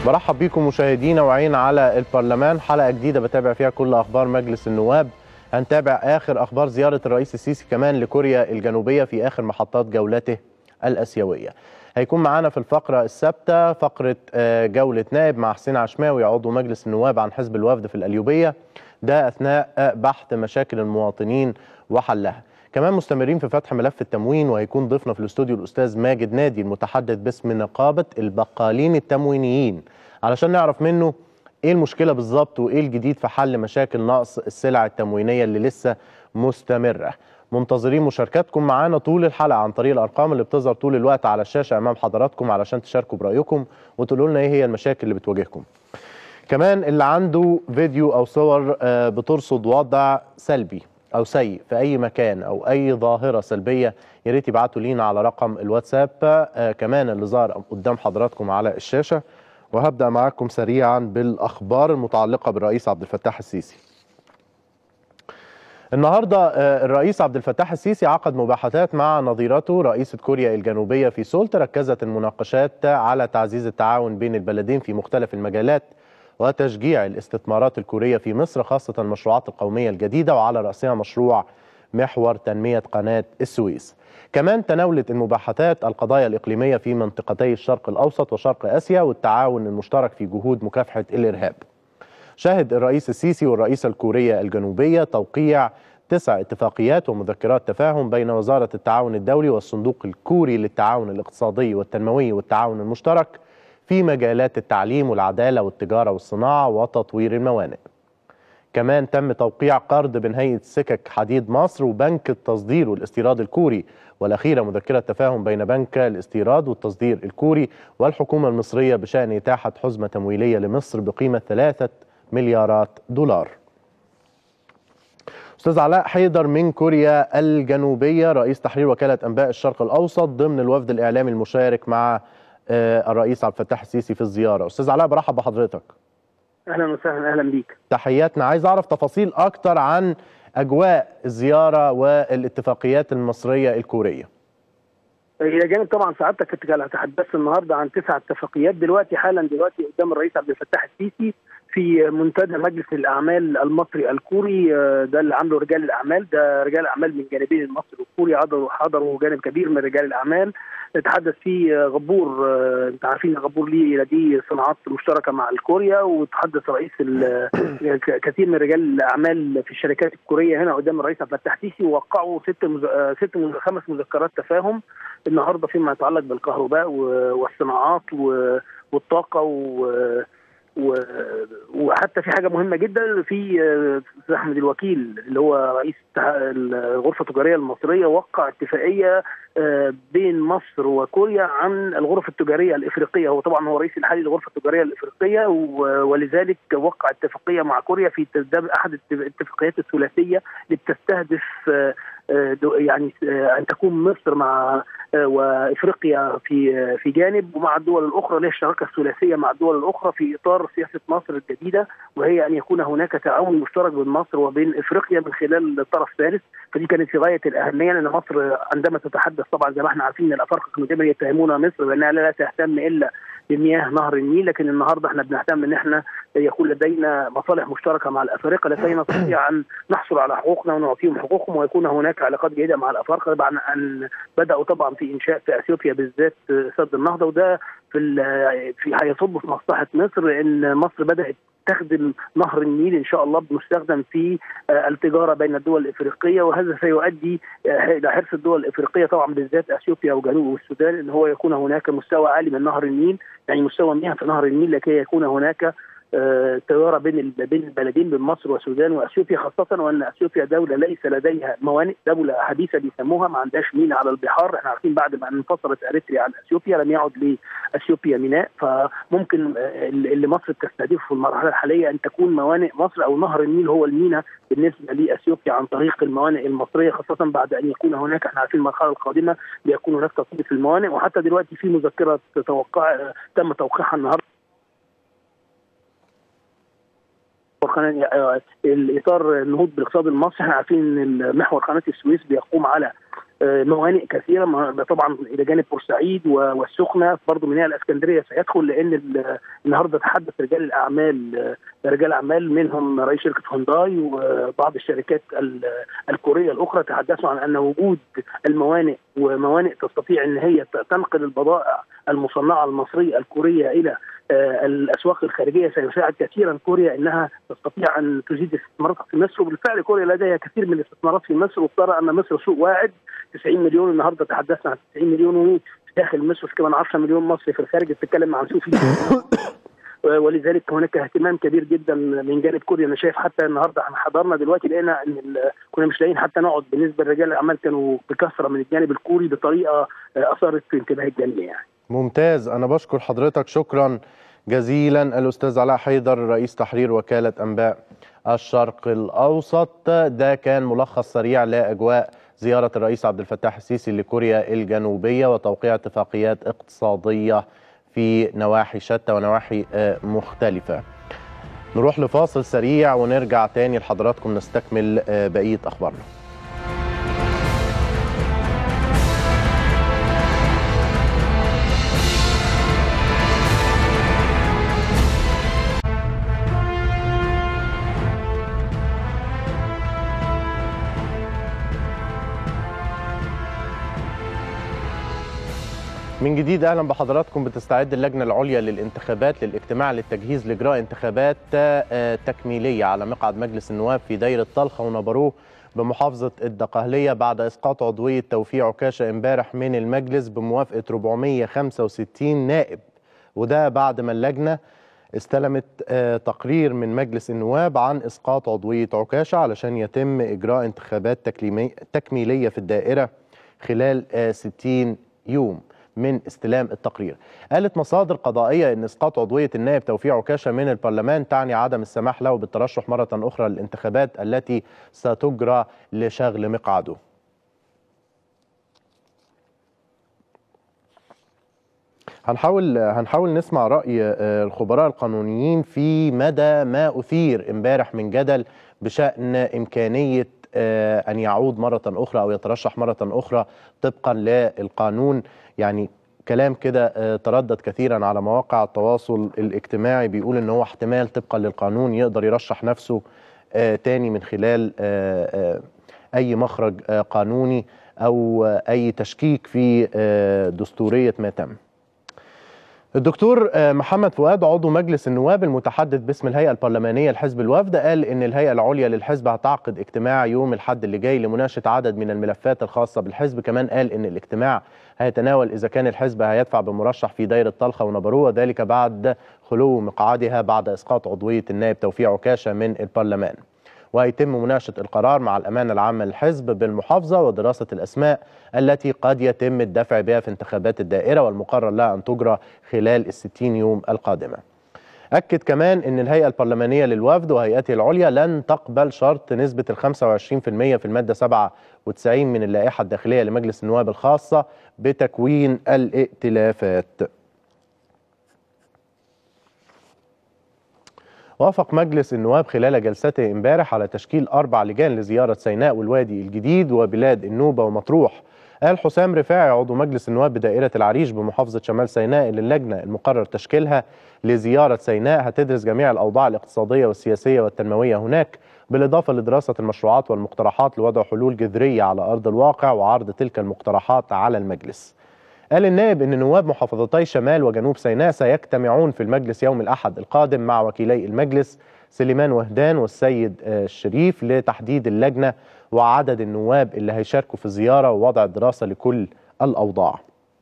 برحب بيكم مشاهدينا وعين على البرلمان حلقه جديده بتابع فيها كل اخبار مجلس النواب هنتابع اخر اخبار زياره الرئيس السيسي كمان لكوريا الجنوبيه في اخر محطات جولته الاسيويه هيكون معانا في الفقره الثابته فقره جوله نائب مع حسين عشماوي عضو مجلس النواب عن حزب الوفد في القليوبيه ده اثناء بحث مشاكل المواطنين وحلها كمان مستمرين في فتح ملف التموين وهيكون ضيفنا في الاستوديو الاستاذ ماجد نادي المتحدث باسم نقابه البقالين التموينيين علشان نعرف منه ايه المشكله بالظبط وايه الجديد في حل مشاكل نقص السلع التموينيه اللي لسه مستمره منتظرين مشاركاتكم معانا طول الحلقه عن طريق الارقام اللي بتظهر طول الوقت على الشاشه امام حضراتكم علشان تشاركوا برايكم وتقولوا لنا ايه هي المشاكل اللي بتواجهكم كمان اللي عنده فيديو او صور بترصد وضع سلبي او سيء في اي مكان او اي ظاهره سلبيه يا ريت يبعتوا لينا على رقم الواتساب آه كمان اللي ظهر قدام حضراتكم على الشاشه وهبدا معاكم سريعا بالاخبار المتعلقه بالرئيس عبد الفتاح السيسي. النهارده آه الرئيس عبد الفتاح السيسي عقد مباحثات مع نظيرته رئيسه كوريا الجنوبيه في سول تركزت المناقشات على تعزيز التعاون بين البلدين في مختلف المجالات وتشجيع الاستثمارات الكورية في مصر خاصة المشروعات القومية الجديدة وعلى رأسها مشروع محور تنمية قناة السويس كمان تناولت المباحثات القضايا الإقليمية في منطقتي الشرق الأوسط وشرق آسيا والتعاون المشترك في جهود مكافحة الإرهاب شهد الرئيس السيسي والرئيسة الكورية الجنوبية توقيع تسع اتفاقيات ومذكرات تفاهم بين وزارة التعاون الدولي والصندوق الكوري للتعاون الاقتصادي والتنموي والتعاون المشترك في مجالات التعليم والعدالة والتجارة والصناعة وتطوير الموانئ كمان تم توقيع قرض بين هيئة سكك حديد مصر وبنك التصدير والاستيراد الكوري والأخيرة مذكرة تفاهم بين بنك الاستيراد والتصدير الكوري والحكومة المصرية بشأن إتاحة حزمة تمويلية لمصر بقيمة ثلاثة مليارات دولار أستاذ علاء حيدر من كوريا الجنوبية رئيس تحرير وكالة أنباء الشرق الأوسط ضمن الوفد الإعلامي المشارك مع الرئيس عبد الفتاح السيسي في الزياره استاذ علاء برحب بحضرتك اهلا وسهلا اهلا بيك تحياتنا عايز اعرف تفاصيل اكتر عن اجواء الزياره والاتفاقيات المصريه الكوريه الى جانب طبعا سعادتك كنت هتحدث النهارده عن تسع اتفاقيات دلوقتي حالا دلوقتي قدام الرئيس عبد الفتاح السيسي في منتدى مجلس الاعمال المصري الكوري ده اللي عامله رجال الاعمال ده رجال اعمال من جانبين المصري والكوري حضروا حضروا جانب كبير من رجال الاعمال تحدث فيه غبور انت عارفين غبور ليه لديه صناعات مشتركه مع الكوريا وتحدث رئيس كثير من رجال الاعمال في الشركات الكوريه هنا قدام الرئيس عبد الفتاح السيسي ووقعوا ست مز... ست مز... خمس مذكرات تفاهم النهارده فيما يتعلق بالكهرباء والصناعات والطاقه و... و... وحتى في حاجه مهمه جدا في احمد الوكيل اللي هو رئيس الغرفه التجاريه المصريه وقع اتفاقيه بين مصر وكوريا عن الغرف التجاريه الافريقيه هو طبعا هو رئيس الحالي للغرفه التجاريه الافريقيه ولذلك وقع اتفاقيه مع كوريا في ده احد الاتفاقيات الثلاثيه اللي بتستهدف يعني ان تكون مصر مع وافريقيا في في جانب ومع الدول الاخرى اللي هي الشراكه الثلاثيه مع الدول الاخرى في اطار سياسه مصر الجديده وهي ان يكون هناك تعاون مشترك بين مصر وبين افريقيا من خلال طرف ثالث فدي كانت في غايه الاهميه لان مصر عندما تتحدث طبعا زي ما احنا عارفين ان الافارقه كانوا دايما يتهمون مصر بانها لا تهتم الا بمياه نهر النيل لكن النهارده احنا بنهتم ان احنا يكون لدينا مصالح مشتركه مع الافارقه لكي نستطيع ان نحصل على حقوقنا ونعطيهم حقوقهم ويكون هناك علاقات جيده مع الافارقه بعد ان بداوا طبعا في انشاء في اثيوبيا بالذات سد النهضه وده في في هيصب في مصلحه مصر ان مصر بدات تخدم نهر النيل ان شاء الله بمستخدم في التجاره بين الدول الافريقيه وهذا سيؤدي الى حرص الدول الافريقيه طبعا بالذات اثيوبيا وجنوب السودان ان هو يكون هناك مستوى عالي من نهر النيل يعني مستوى مياه في نهر النيل لكي يكون هناك تجاره بين بين البلدين بين مصر والسودان واثيوبيا خاصه وان اثيوبيا دوله ليس لديها موانئ دوله حديثه بيسموها ما عندهاش ميناء على البحار احنا عارفين بعد ما انفصلت اريتريا عن اثيوبيا لم يعد لاثيوبيا ميناء فممكن اللي مصر بتستهدفه في المرحله الحاليه ان تكون موانئ مصر او نهر النيل هو الميناء بالنسبه لاثيوبيا عن طريق الموانئ المصريه خاصه بعد ان يكون هناك احنا عارفين المرحله القادمه بيكون هناك تطبيق في الموانئ وحتى دلوقتي في مذكره توقع تم توقيعها النهارده الاطار النهوض بالاقتصاد المصري احنا عارفين ان محور قناه السويس بيقوم على موانئ كثيره طبعا الى جانب بورسعيد والسخنه برضه ميناء الاسكندريه سيدخل لان النهارده تحدث رجال الاعمال رجال اعمال منهم رئيس شركه هونداي وبعض الشركات الكوريه الاخرى تحدثوا عن ان وجود الموانئ وموانئ تستطيع ان هي تنقل البضائع المصنعه المصريه الكوريه الى الاسواق الخارجيه سيساعد كثيرا كوريا انها تستطيع ان تزيد استثماراتها في مصر وبالفعل كوريا لديها كثير من الاستثمارات في مصر وترى ان مصر سوق واعد 90 مليون النهارده تحدثنا عن 90 مليون في داخل مصر في كمان 10 مليون مصري في الخارج بتتكلم عن سوق ولذلك هناك اهتمام كبير جدا من جانب كوريا انا شايف حتى النهارده احنا حضرنا دلوقتي لقينا ان كنا مش لاقيين حتى نقعد بالنسبه لرجال الاعمال كانوا بكثره من الجانب الكوري بطريقه اثارت انتباه الجميع يعني. ممتاز انا بشكر حضرتك شكرا جزيلا الاستاذ علاء حيدر رئيس تحرير وكاله انباء الشرق الاوسط ده كان ملخص سريع لاجواء زياره الرئيس عبد الفتاح السيسي لكوريا الجنوبيه وتوقيع اتفاقيات اقتصاديه في نواحي شتى ونواحي مختلفه. نروح لفاصل سريع ونرجع تاني لحضراتكم نستكمل بقيه اخبارنا. من جديد اهلا بحضراتكم بتستعد اللجنه العليا للانتخابات للاجتماع للتجهيز لاجراء انتخابات تكميليه على مقعد مجلس النواب في دايره طلخه ونبروه بمحافظه الدقهليه بعد اسقاط عضويه توفيق عكاشه امبارح من المجلس بموافقه 465 نائب وده بعد ما اللجنه استلمت تقرير من مجلس النواب عن اسقاط عضويه عكاشه علشان يتم اجراء انتخابات تكميليه في الدائره خلال 60 يوم من استلام التقرير قالت مصادر قضائية أن إسقاط عضوية النائب توفيق عكاشة من البرلمان تعني عدم السماح له بالترشح مرة أخرى للانتخابات التي ستجرى لشغل مقعده هنحاول هنحاول نسمع راي الخبراء القانونيين في مدى ما اثير امبارح من جدل بشان امكانيه ان يعود مره اخرى او يترشح مره اخرى طبقا للقانون يعني كلام كده تردد كثيرا على مواقع التواصل الاجتماعي بيقول ان هو احتمال طبقا للقانون يقدر يرشح نفسه تاني من خلال اي مخرج قانوني او اي تشكيك في دستوريه ما تم. الدكتور محمد فؤاد عضو مجلس النواب المتحدث باسم الهيئه البرلمانيه لحزب الوفد قال ان الهيئه العليا للحزب هتعقد اجتماع يوم الاحد اللي جاي لمناقشه عدد من الملفات الخاصه بالحزب كمان قال ان الاجتماع هيتناول اذا كان الحزب هيدفع بمرشح في دايره طلخه ونبروه وذلك بعد خلو مقعدها بعد اسقاط عضويه النائب توفيق عكاشه من البرلمان. وهيتم مناقشه القرار مع الامانه العامه للحزب بالمحافظه ودراسه الاسماء التي قد يتم الدفع بها في انتخابات الدائره والمقرر لها ان تجرى خلال الستين يوم القادمه. أكد كمان أن الهيئة البرلمانية للوفد وهيئته العليا لن تقبل شرط نسبة ال 25% في المادة 97 من اللائحة الداخلية لمجلس النواب الخاصة بتكوين الائتلافات. وافق مجلس النواب خلال جلسته امبارح على تشكيل اربع لجان لزياره سيناء والوادي الجديد وبلاد النوبه ومطروح. قال حسام رفاعي عضو مجلس النواب بدائره العريش بمحافظه شمال سيناء ان اللجنه المقرر تشكيلها لزياره سيناء هتدرس جميع الاوضاع الاقتصاديه والسياسيه والتنمويه هناك بالاضافه لدراسه المشروعات والمقترحات لوضع حلول جذريه على ارض الواقع وعرض تلك المقترحات على المجلس. قال النائب ان نواب محافظتي شمال وجنوب سيناء سيجتمعون في المجلس يوم الاحد القادم مع وكيلي المجلس سليمان وهدان والسيد الشريف لتحديد اللجنه وعدد النواب اللي هيشاركوا في الزياره ووضع الدراسه لكل الاوضاع.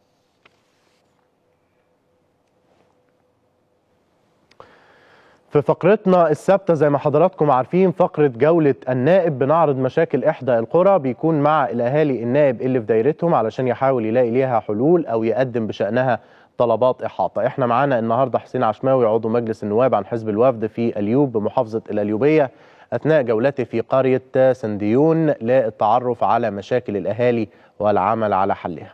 في فقرتنا الثابته زي ما حضراتكم عارفين فقره جوله النائب بنعرض مشاكل احدى القرى بيكون مع الاهالي النائب اللي في دايرتهم علشان يحاول يلاقي ليها حلول او يقدم بشانها طلبات احاطه احنا معانا النهارده حسين عشماوي عضو مجلس النواب عن حزب الوفد في اليوب بمحافظه الاليوبيه اثناء جولته في قريه سنديون للتعرف على مشاكل الاهالي والعمل على حلها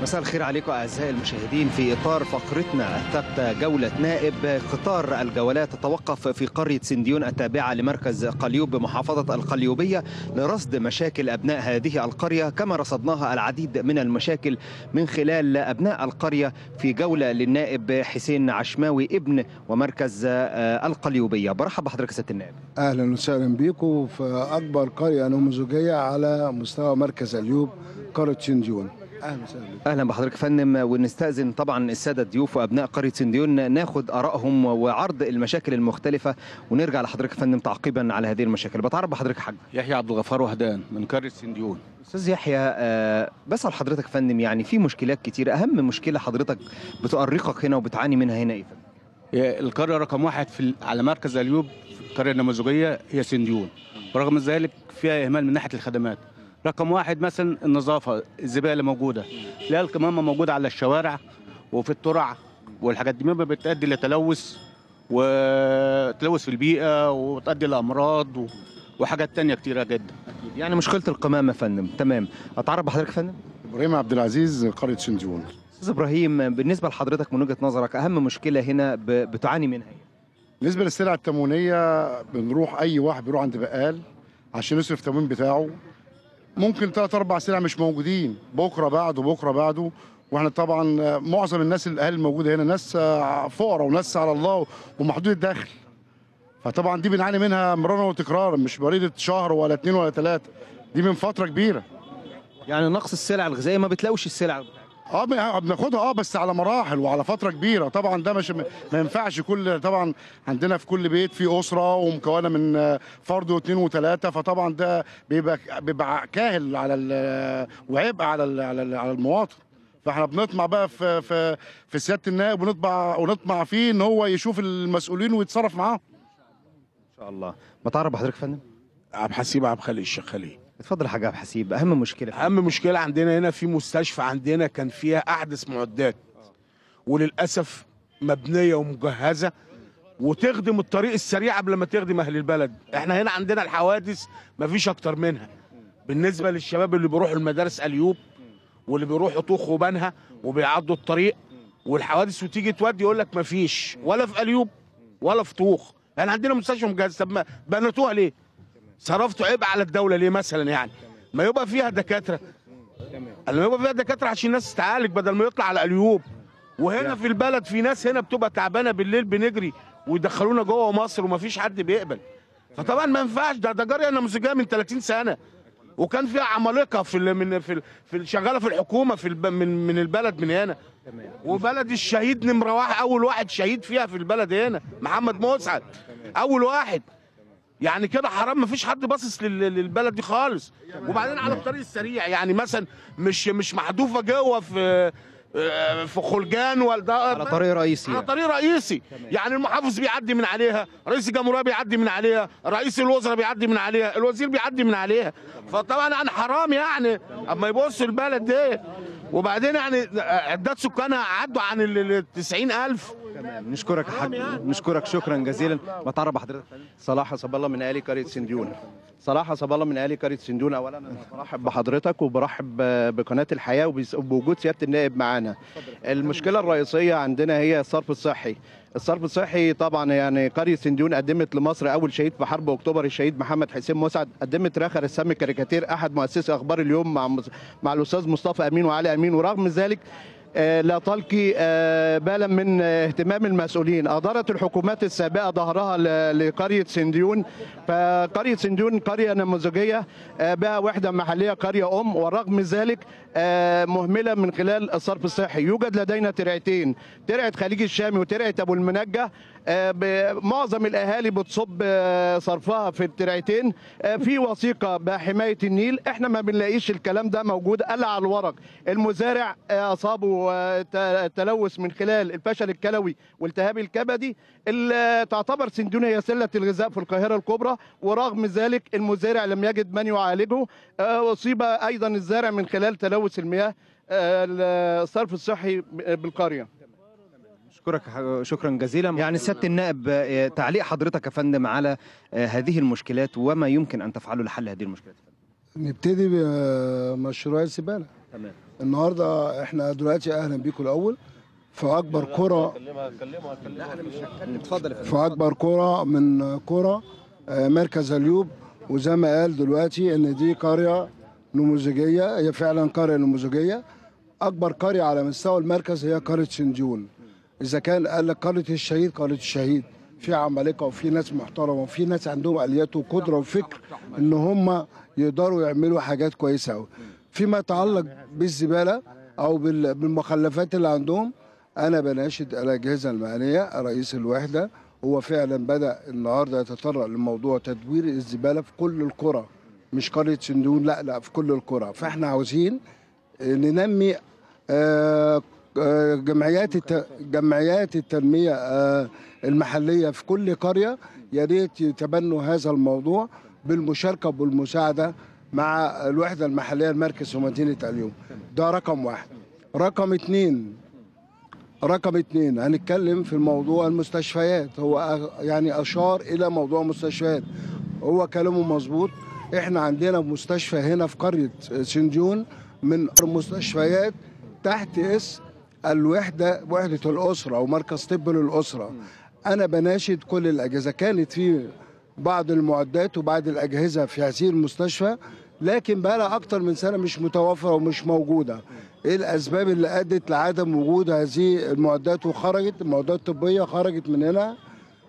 مساء الخير عليكم أعزائي المشاهدين في إطار فقرتنا الثابتة جولة نائب قطار الجولات تتوقف في قرية سنديون التابعة لمركز قليوب بمحافظة القليوبية لرصد مشاكل أبناء هذه القرية كما رصدناها العديد من المشاكل من خلال أبناء القرية في جولة للنائب حسين عشماوي ابن ومركز آه، القليوبية برحب بحضرتك سيادة النائب اهلا وسهلا بيكم في اكبر قريه نموذجيه على مستوى مركز اليوب قريه شنجون اهلا وسهلا بيكم اهلا بحضرتك يا فندم ونستاذن طبعا الساده الضيوف وابناء قريه سنديون ناخد ارائهم وعرض المشاكل المختلفه ونرجع لحضرتك يا فندم تعقيبا على هذه المشاكل بتعرف بحضرتك يا حاج يحيى عبد الغفار وهدان من قريه سنديون استاذ يحيى آه، بسال حضرتك يا فندم يعني في مشكلات كتير اهم مشكله حضرتك بتؤرقك هنا وبتعاني منها هنا ايه يا فندم هي القريه رقم واحد في ال- على مركز اليوب في القريه النموذجيه هي سنديون ورغم ذلك فيها اهمال من ناحيه الخدمات رقم واحد مثلا النظافه الزباله موجوده لا القمامه موجوده على الشوارع وفي الترع والحاجات دي مما بتؤدي لتلوث وتلوث في البيئه وتؤدي لامراض و- وحاجات تانية كتيره جدا يعني مشكله القمامه يا فندم تمام اتعرف بحضرتك يا فندم ابراهيم عبد العزيز قريه شنجون استاذ ابراهيم بالنسبه لحضرتك من وجهه نظرك اهم مشكله هنا ب- بتعاني منها ايه بالنسبه للسلع التموينيه بنروح اي واحد بيروح عند بقال عشان يصرف التموين بتاعه ممكن ثلاث اربع سلع مش موجودين بكره بعده بكره بعده واحنا طبعا آه، معظم الناس الاهالي الموجوده هنا ناس آه، فقراء وناس على الله ومحدود الدخل فطبعا دي بنعاني منها مرارا وتكرارا مش مريضه شهر ولا اتنين ولا ثلاثه دي من فتره كبيره يعني نقص السلع الغذائيه ما بتلاقوش السلع اه بن- بناخدها اه بس على مراحل وعلى فتره كبيره طبعا ده مش ما ينفعش كل طبعا عندنا في كل بيت في اسره ومكونه من آه، فرد واثنين وثلاثه فطبعا ده بيبقى بيبقى كاهل على ال- وعبء على ال- على ال- على المواطن فاحنا بنطمع بقى في في في سياده النائب ونطمع ونطمع فيه ان هو يشوف المسؤولين ويتصرف معاهم ان شاء الله ما تعرف بحضرتك يا فندم عبد الحسيب عبد الخالق الشخالي اتفضل يا حاج عبد الحسيب اهم مشكله اهم مشكله عندنا هنا في مستشفى عندنا كان فيها احدث معدات وللاسف مبنيه ومجهزه وتخدم الطريق السريع قبل ما تخدم اهل البلد احنا هنا عندنا الحوادث مفيش اكتر منها بالنسبه للشباب اللي بيروحوا المدارس اليوب واللي بيروحوا طوخ وبنها وبيعدوا الطريق والحوادث وتيجي تودي يقول لك مفيش ولا في اليوب ولا في طوخ يعني عندنا مستشفى مجهز طب ما بنيتوها ليه؟ صرفتوا عبء على الدوله ليه مثلا يعني؟ ما يبقى فيها دكاتره لما يبقى فيها دكاتره عشان الناس تتعالج بدل ما يطلع على اليوب وهنا في البلد في ناس هنا بتبقى تعبانه بالليل بنجري ويدخلونا جوه مصر ومفيش حد بيقبل فطبعا ما ينفعش ده ده جاريه نموذجيه من 30 سنه وكان فيها عمالقه في ال- من في ال- في ال- شغاله في الحكومه في الب من من البلد من هنا وبلد الشهيد نمره واحد اول واحد شهيد فيها في البلد هنا محمد مسعد اول واحد يعني كده حرام مفيش حد باصص لل- للبلد دي خالص وبعدين على الطريق السريع يعني مثلا مش مش محذوفه جوه في آه، في خلجان ولا ده على طريق رئيسي على يعني. طريق رئيسي يعني المحافظ بيعدي من عليها رئيس الجمهوريه بيعدي من عليها رئيس الوزراء بيعدي من عليها الوزير بيعدي من عليها فطبعا يعني حرام يعني اما يبصوا البلد دي وبعدين يعني عداد سكانها عدوا عن ال 90000 نشكرك يا حاج نشكرك شكرا جزيلا ما تعرف بحضرتك يا فندم؟ صلاح حسب الله من آل قرية سنديون صلاح حسب الله من آل قرية سنديون أولا أنا برحب بحضرتك وبرحب بقناة الحياة وبس- وبوجود سيادة النائب معانا المشكلة الرئيسية عندنا هي الصرف الصحي الصرف الصحي طبعا يعني قرية سنديون قدمت لمصر أول شهيد في حرب أكتوبر الشهيد محمد حسين مسعد قدمت رخر السم كاريكاتير أحد مؤسسي أخبار اليوم مع مس- مع الأستاذ مصطفى أمين وعلي أمين ورغم ذلك آه، لا تلقي آه، بالا من آه، اهتمام المسؤولين أدارت الحكومات السابقة ظهرها ل- لقرية سنديون فقرية سنديون قرية نموذجية آه، بها وحدة محلية قرية أم ورغم ذلك آه، مهملة من خلال الصرف الصحي يوجد لدينا ترعتين ترعة خليج الشامي وترعة أبو المنجة آه، ب- معظم الأهالي بتصب آه، صرفها في الترعتين آه، في وثيقة بحماية النيل احنا ما بنلاقيش الكلام ده موجود الا على الورق المزارع آه، اصابه آه، ت- تلوث من خلال الفشل الكلوي والتهاب الكبدي ال- تعتبر سندون هي سله الغذاء في القاهره الكبرى ورغم ذلك المزارع لم يجد من يعالجه آه، اصيب ايضا الزارع من خلال تلوث المياه آه، الصرف الصحي بالقريه نشكرك ح- شكرا جزيلا يعني سياده النائب آه، تعليق حضرتك يا فندم على آه، هذه المشكلات وما يمكن ان تفعله لحل هذه المشكلات نبتدي بمشروع الزباله تمام النهارده احنا دلوقتي اهلا بيكم الاول في اكبر كره لا انا مش هتكلم اتفضل يا فندم في اكبر كره من كره آه، مركز اليوب وزي ما قال دلوقتي ان دي قريه نموذجيه هي فعلا قريه نموذجيه اكبر قريه على مستوى المركز هي قريه سنجون اذا كان قال لك قريه الشهيد قريه الشهيد في عمالقه وفي ناس محترمه وفي ناس عندهم اليات وقدره وفكر ان هم يقدروا يعملوا حاجات كويسه قوي فيما يتعلق بالزباله او بال- بالمخلفات اللي عندهم انا بناشد الاجهزه المعنيه رئيس الوحده هو فعلا بدا النهارده يتطرق لموضوع تدوير الزباله في كل القرى مش قريه سندون لا لا في كل القرى فاحنا عاوزين ننمي آه، آه، جمعيات الت- جمعيات التنميه آه، المحليه في كل قريه يا ريت يتبنوا هذا الموضوع بالمشاركه وبالمساعده مع الوحده المحليه المركز ومدينه اليوم ده رقم واحد رقم اتنين رقم اتنين هنتكلم في الموضوع المستشفيات هو أ- يعني اشار الى موضوع مستشفيات هو كلامه مظبوط احنا عندنا مستشفى هنا في قريه سنجون من المستشفيات تحت اسم الوحده وحده الاسره او مركز طب للاسره انا بناشد كل الاجهزه كانت في بعض المعدات وبعض الاجهزه في هذه المستشفى لكن بقى لها اكتر من سنه مش متوفره ومش موجوده ايه الاسباب اللي ادت لعدم وجود هذه المعدات وخرجت المعدات الطبيه خرجت من هنا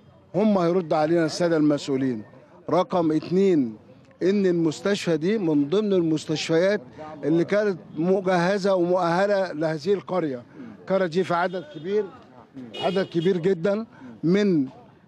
هم هيرد علينا الساده المسؤولين رقم اتنين ان المستشفى دي من ضمن المستشفيات اللي كانت مجهزه ومؤهله لهذه القريه القريه دي في عدد كبير عدد كبير جدا من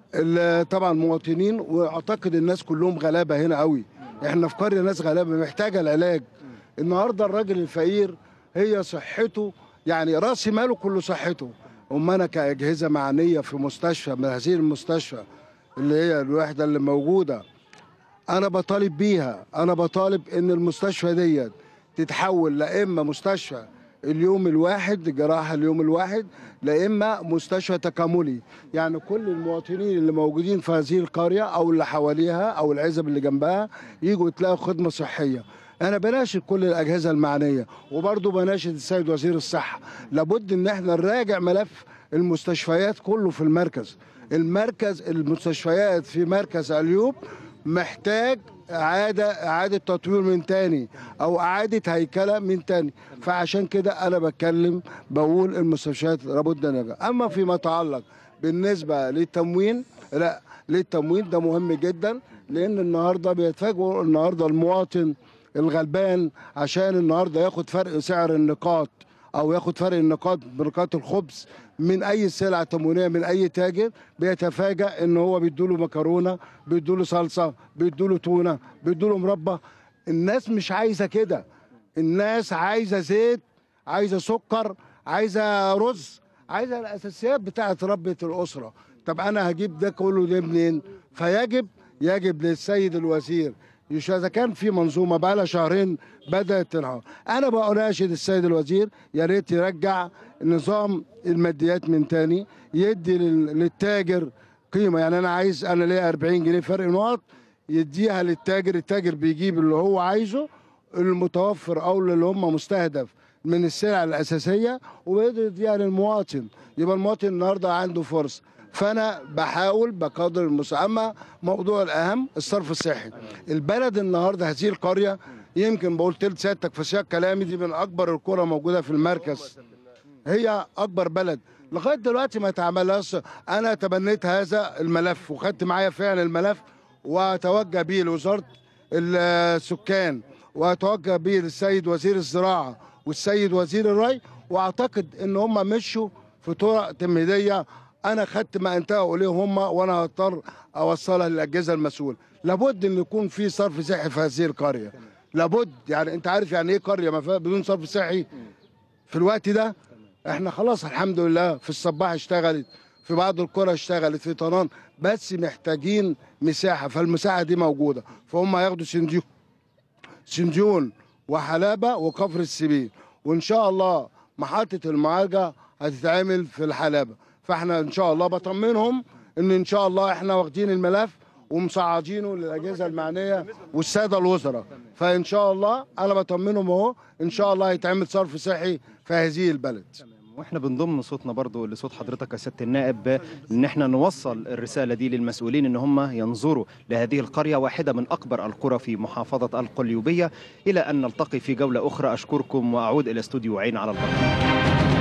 ال- طبعا مواطنين واعتقد الناس كلهم غلابه هنا قوي احنا في قريه ناس غلابه محتاجه العلاج النهارده الراجل الفقير هي صحته يعني راس ماله كله صحته اما انا كاجهزه معنيه في مستشفى من هذه المستشفى اللي هي الوحده اللي موجوده انا بطالب بيها انا بطالب ان المستشفى ديت تتحول لا اما مستشفى اليوم الواحد جراحه اليوم الواحد لا اما مستشفى تكاملي يعني كل المواطنين اللي موجودين في هذه القريه او اللي حواليها او العزب اللي جنبها يجوا يتلاقوا خدمه صحيه انا بناشد كل الاجهزه المعنيه وبرضه بناشد السيد وزير الصحه لابد ان احنا نراجع ملف المستشفيات كله في المركز المركز المستشفيات في مركز اليوب محتاج إعادة إعادة تطوير من تاني أو إعادة هيكلة من تاني فعشان كده أنا بتكلم بقول المستشفيات لابد أن أما فيما يتعلق بالنسبة للتموين لا للتموين ده مهم جدا لأن النهاردة بيتفاجئوا النهاردة المواطن الغلبان عشان النهاردة ياخد فرق سعر النقاط او ياخد فرق النقاط بنقاط الخبز من اي سلعه تموينيه من اي تاجر بيتفاجأ ان هو بيدوله مكرونه بيدوله صلصه بيدوله تونه بيدوله مربى الناس مش عايزه كده الناس عايزه زيت عايزه سكر عايزه رز عايزه الاساسيات بتاعه ربة الاسره طب انا هجيب ده كله ده منين فيجب يجب للسيد الوزير مش اذا كان في منظومه بقى لها شهرين بدات تنهار انا بناشد السيد الوزير يا ريت يرجع نظام الماديات من تاني يدي لل- للتاجر قيمه يعني انا عايز انا ليا 40 جنيه فرق نقط يديها للتاجر التاجر بيجيب اللي هو عايزه المتوفر او اللي هم مستهدف من السلع الاساسيه وبيقدر يديها للمواطن يبقى المواطن النهارده عنده فرصه فانا بحاول بقدر المستطاع اما موضوع الاهم الصرف الصحي البلد النهارده هذه القريه يمكن بقول تلت سيادتك في سياق كلامي دي من اكبر القرى موجوده في المركز هي اكبر بلد لغايه دلوقتي ما اتعملهاش انا تبنيت هذا الملف وخدت معايا فعلا الملف واتوجه به لوزاره السكان واتوجه به للسيد وزير الزراعه والسيد وزير الري واعتقد ان هم مشوا في طرق تمهيديه انا خدت ما انتهوا اليه هم وانا هضطر اوصلها للاجهزه المسؤوله لابد ان يكون في صرف صحي في هذه القريه لابد يعني انت عارف يعني ايه قريه ما فيها بدون صرف صحي في الوقت ده احنا خلاص الحمد لله في الصباح اشتغلت في بعض القرى اشتغلت في طنان بس محتاجين مساحه فالمساحه دي موجوده فهم هياخدوا سنديون سنديون وحلابه وكفر السبيل وان شاء الله محطه المعالجه هتتعمل في الحلابه فاحنا ان شاء الله بطمنهم ان ان شاء الله احنا واخدين الملف ومصعدينه للاجهزه المعنيه والساده الوزراء فان شاء الله انا بطمنهم اهو ان شاء الله هيتعمل صرف صحي في هذه البلد واحنا بنضم صوتنا برضو لصوت حضرتك يا سياده النائب ان احنا نوصل الرساله دي للمسؤولين ان هم ينظروا لهذه القريه واحده من اكبر القرى في محافظه القليوبيه الى ان نلتقي في جوله اخرى اشكركم واعود الى استوديو عين على البحر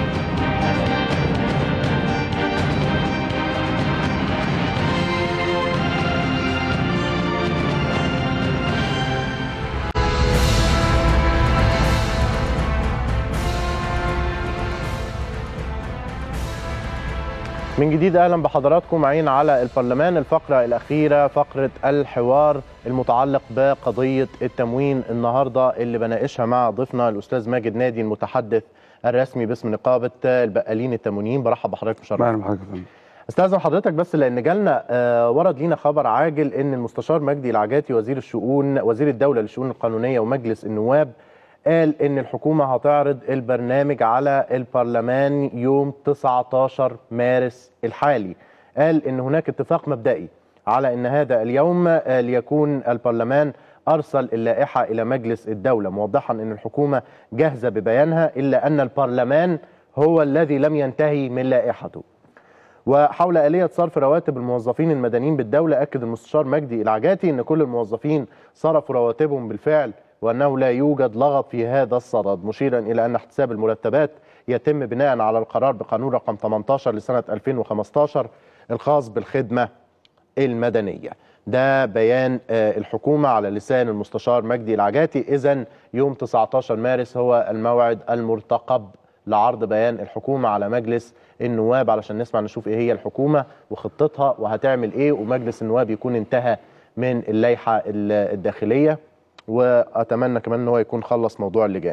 من جديد اهلا بحضراتكم عين على البرلمان الفقره الاخيره فقره الحوار المتعلق بقضيه التموين النهارده اللي بناقشها مع ضيفنا الاستاذ ماجد نادي المتحدث الرسمي باسم نقابه البقالين التموينيين برحب بحضرتك مشرف اهلا بحضرتك يا فندم استاذن حضرتك بس لان جالنا آه، ورد لينا خبر عاجل ان المستشار مجدي العجاتي وزير الشؤون وزير الدوله للشؤون القانونيه ومجلس النواب قال ان الحكومه هتعرض البرنامج على البرلمان يوم 19 مارس الحالي قال ان هناك اتفاق مبدئي على ان هذا اليوم آه، ليكون البرلمان ارسل اللائحه الى مجلس الدوله موضحا ان الحكومه جاهزه ببيانها الا ان البرلمان هو الذي لم ينتهي من لائحته وحول آلية صرف رواتب الموظفين المدنيين بالدولة أكد المستشار مجدي العجاتي أن كل الموظفين صرفوا رواتبهم بالفعل وأنه لا يوجد لغط في هذا الصدد مشيرا إلى أن احتساب المرتبات يتم بناء على القرار بقانون رقم 18 لسنة 2015 الخاص بالخدمة المدنية ده بيان آه، الحكومة على لسان المستشار مجدي العجاتي إذا يوم 19 مارس هو الموعد المرتقب لعرض بيان الحكومة على مجلس النواب علشان نسمع نشوف ايه هي الحكومة وخطتها وهتعمل ايه ومجلس النواب يكون انتهى من اللائحة ال- الداخلية واتمنى كمان ان هو يكون خلص موضوع اللجان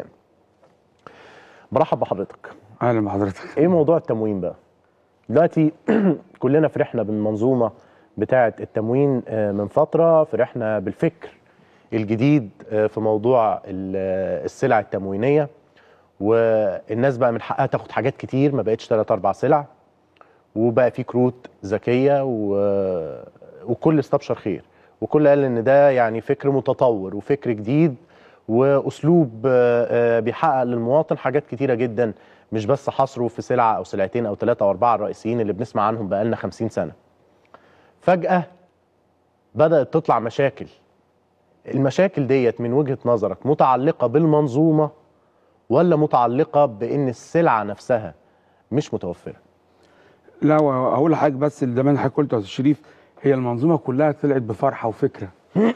برحب بحضرتك اهلا بحضرتك ايه موضوع التموين بقى دلوقتي كلنا فرحنا بالمنظومة بتاعة التموين آه، من فترة فرحنا بالفكر الجديد آه، في موضوع ال- السلع التموينية والناس بقى من حقها تاخد حاجات كتير ما بقتش 3 4 سلع وبقى في كروت ذكيه و... وكل استبشر خير وكل قال ان ده يعني فكر متطور وفكر جديد واسلوب آه، آه، بيحقق للمواطن حاجات كتيره جدا مش بس حصره في سلعه او سلعتين او ثلاثه او اربعه الرئيسيين اللي بنسمع عنهم بقالنا 50 سنه. فجاه بدات تطلع مشاكل المشاكل ديت من وجهه نظرك متعلقه بالمنظومه ولا متعلقه بان السلعه نفسها مش متوفره لا وهقول لحضرتك بس اللي زمان حضرتك قلته يا استاذ شريف هي المنظومه كلها طلعت بفرحه وفكره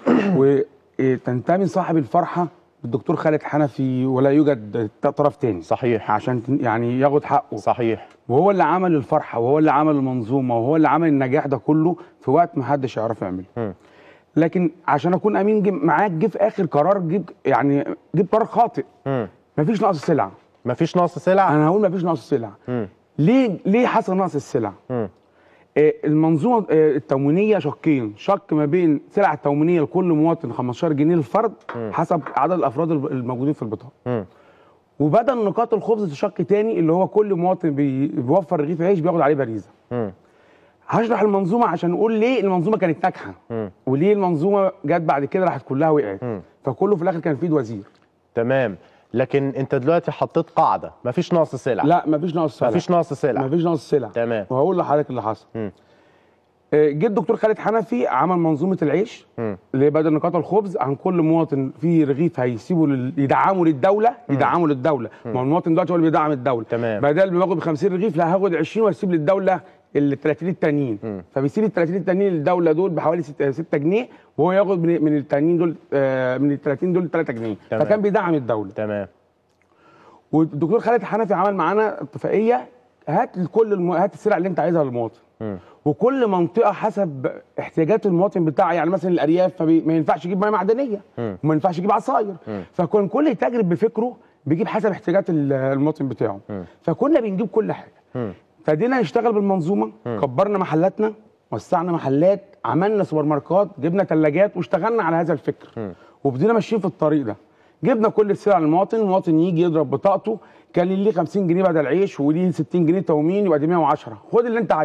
وتنتمي صاحب الفرحه الدكتور خالد حنفي ولا يوجد طرف تاني صحيح عشان تن- يعني ياخد حقه صحيح وهو اللي عمل الفرحه وهو اللي عمل المنظومه وهو اللي عمل النجاح ده كله في وقت ما حدش يعرف يعمله مم. لكن عشان اكون امين جه معاك جه في اخر قرار جيب يعني جيب قرار خاطئ مم. مفيش نقص سلع مفيش نقص سلع انا هقول مفيش نقص سلع مم. ليه ليه حصل نقص السلع مم. آه، المنظومه آه، التموينيه شقين شق ما بين سلع التموينيه لكل مواطن 15 جنيه للفرد حسب عدد الافراد الب- الموجودين في البطاقه مم. وبدل نقاط الخبز شق تاني اللي هو كل مواطن بي- بيوفر رغيف عيش بياخد عليه باريزه مم. هشرح المنظومه عشان نقول ليه المنظومه كانت ناجحه مم. وليه المنظومه جت بعد كده راحت كلها وقعت مم. فكله في الاخر كان في ايد وزير تمام لكن انت دلوقتي حطيت قاعده مفيش نقص سلع لا مفيش نقص سلع مفيش نقص سلع مفيش نقص سلع تمام وهقول لحضرتك اللي حصل مم. آه، جه الدكتور خالد حنفي عمل منظومه العيش مم. اللي هي بدل نقاط الخبز عن كل مواطن فيه رغيف هيسيبه لل... يدعمه للدوله يدعمه للدوله ما هو المواطن دلوقتي هو اللي بيدعم الدوله تمام. بدل ما باخد ب 50 رغيف لا هاخد 20 واسيب للدوله ال 30 التانيين مم. فبيسيب ال 30 التانيين للدوله دول بحوالي 6 6 جنيه وهو ياخد من من التانيين دول آه، من ال 30 دول 3 جنيه تمام. فكان بيدعم الدوله تمام والدكتور خالد حنفي عمل معانا اتفاقيه هات كل الم... هات السلع اللي انت عايزها للمواطن مم. وكل منطقه حسب احتياجات المواطن بتاعها يعني مثلا الارياف فبي... ما ينفعش يجيب ميه معدنيه مم. وما ينفعش يجيب عصاير مم. فكان كل تاجر بفكره بيجيب حسب احتياجات ال- المواطن بتاعه مم. فكنا بنجيب كل حاجه مم. فدينا نشتغل بالمنظومه كبرنا محلاتنا وسعنا محلات عملنا سوبر ماركات جبنا ثلاجات واشتغلنا على هذا الفكر مم. وبدينا ماشيين في الطريق ده جبنا كل السلع للمواطن المواطن يجي يضرب بطاقته كان ليه 50 جنيه بدل عيش وليه 60 جنيه تومين يبقى دي 110 خد اللي انت عايزه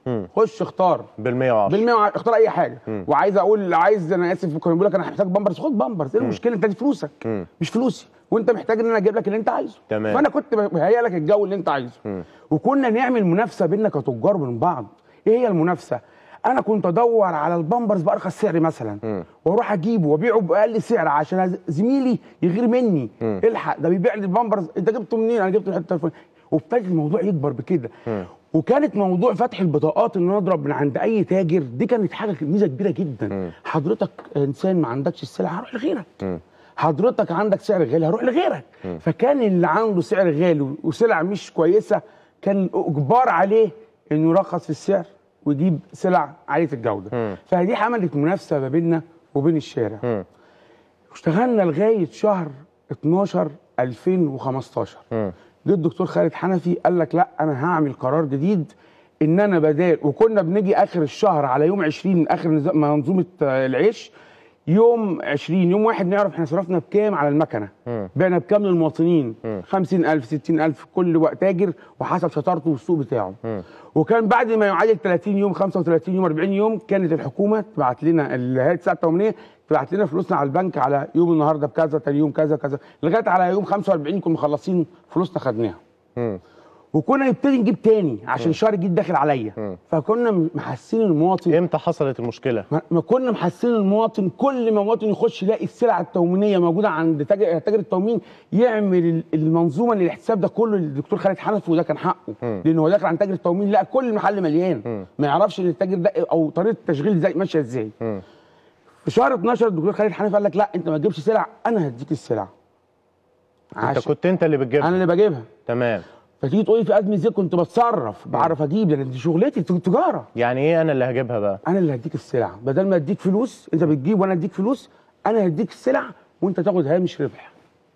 مم. خش اختار بال 110 بالمية وع- اختار اي حاجه مم. وعايز اقول عايز انا اسف كان بيقول لك انا محتاج بامبرز خد بامبرز ايه المشكله انت دي فلوسك مم. مش فلوسي وانت محتاج ان انا اجيب لك اللي انت عايزه تمام. فانا كنت بهيئ لك الجو اللي انت عايزه مم. وكنا نعمل منافسه بيننا كتجار من بعض ايه هي المنافسه انا كنت ادور على البامبرز بارخص سعر مثلا مم. واروح اجيبه وابيعه باقل سعر عشان زميلي يغير مني مم. الحق ده بيبيع لي البامبرز انت جبته منين انا جبته من الحته الفلانيه وابتدى الموضوع يكبر بكده مم. وكانت موضوع فتح البطاقات ان انا اضرب من عند اي تاجر دي كانت حاجه ميزه كبيره جدا مم. حضرتك انسان ما عندكش السلعه هروح لغيرك مم. حضرتك عندك سعر غالي هروح لغيرك فكان اللي عنده سعر غالي وسلع مش كويسه كان اجبار عليه انه يرخص في السعر ويجيب سلع عاليه الجوده مم. فدي عملت منافسه ما بيننا وبين الشارع مم. اشتغلنا لغايه شهر 12 2015 مم. جه الدكتور خالد حنفي قال لك لا انا هعمل قرار جديد ان انا بدال وكنا بنيجي اخر الشهر على يوم 20 اخر نز- منظومه آه، العيش يوم 20 يوم واحد نعرف احنا صرفنا بكام على المكنه مم. بعنا بكام للمواطنين مم. 50000 60000 كل وقت تاجر وحسب شطارته والسوق بتاعه مم. وكان بعد ما يعادل 30 يوم 35 يوم 40 يوم كانت الحكومه تبعت لنا الهيئه الساعه التموينيه تبعت لنا فلوسنا على البنك على يوم النهارده بكذا تاني يوم كذا كذا لغايه على يوم 45 كنا مخلصين فلوسنا خدناها مم. وكنا نبتدي نجيب تاني عشان شهر جديد داخل عليا مم. فكنا محسين المواطن امتى حصلت المشكله ما- ما كنا محسين المواطن كل ما المواطن يخش يلاقي السلع التومينيه موجوده عند تاجر تاجر التومين يعمل ال- المنظومه للاحتساب ده كله للدكتور خالد حنفي وده كان حقه مم. لان هو داخل عند تاجر التومين لقى كل المحل مليان مم. ما يعرفش ان التاجر ده او طريقه التشغيل ازاي ماشيه ازاي مم. في شهر 12 الدكتور خالد حنفي قال لك لا انت ما تجيبش سلع انا هديك السلع انت عشان كنت انت اللي بتجيبها انا اللي بجيبها تمام فتيجي تقولي في ازمه زيت كنت بتصرف بعرف اجيب لان دي شغلتي تجاره يعني ايه انا اللي هجيبها بقى انا اللي هديك السلع بدل ما اديك فلوس انت بتجيب وانا اديك فلوس انا هديك السلع وانت تاخد هامش ربح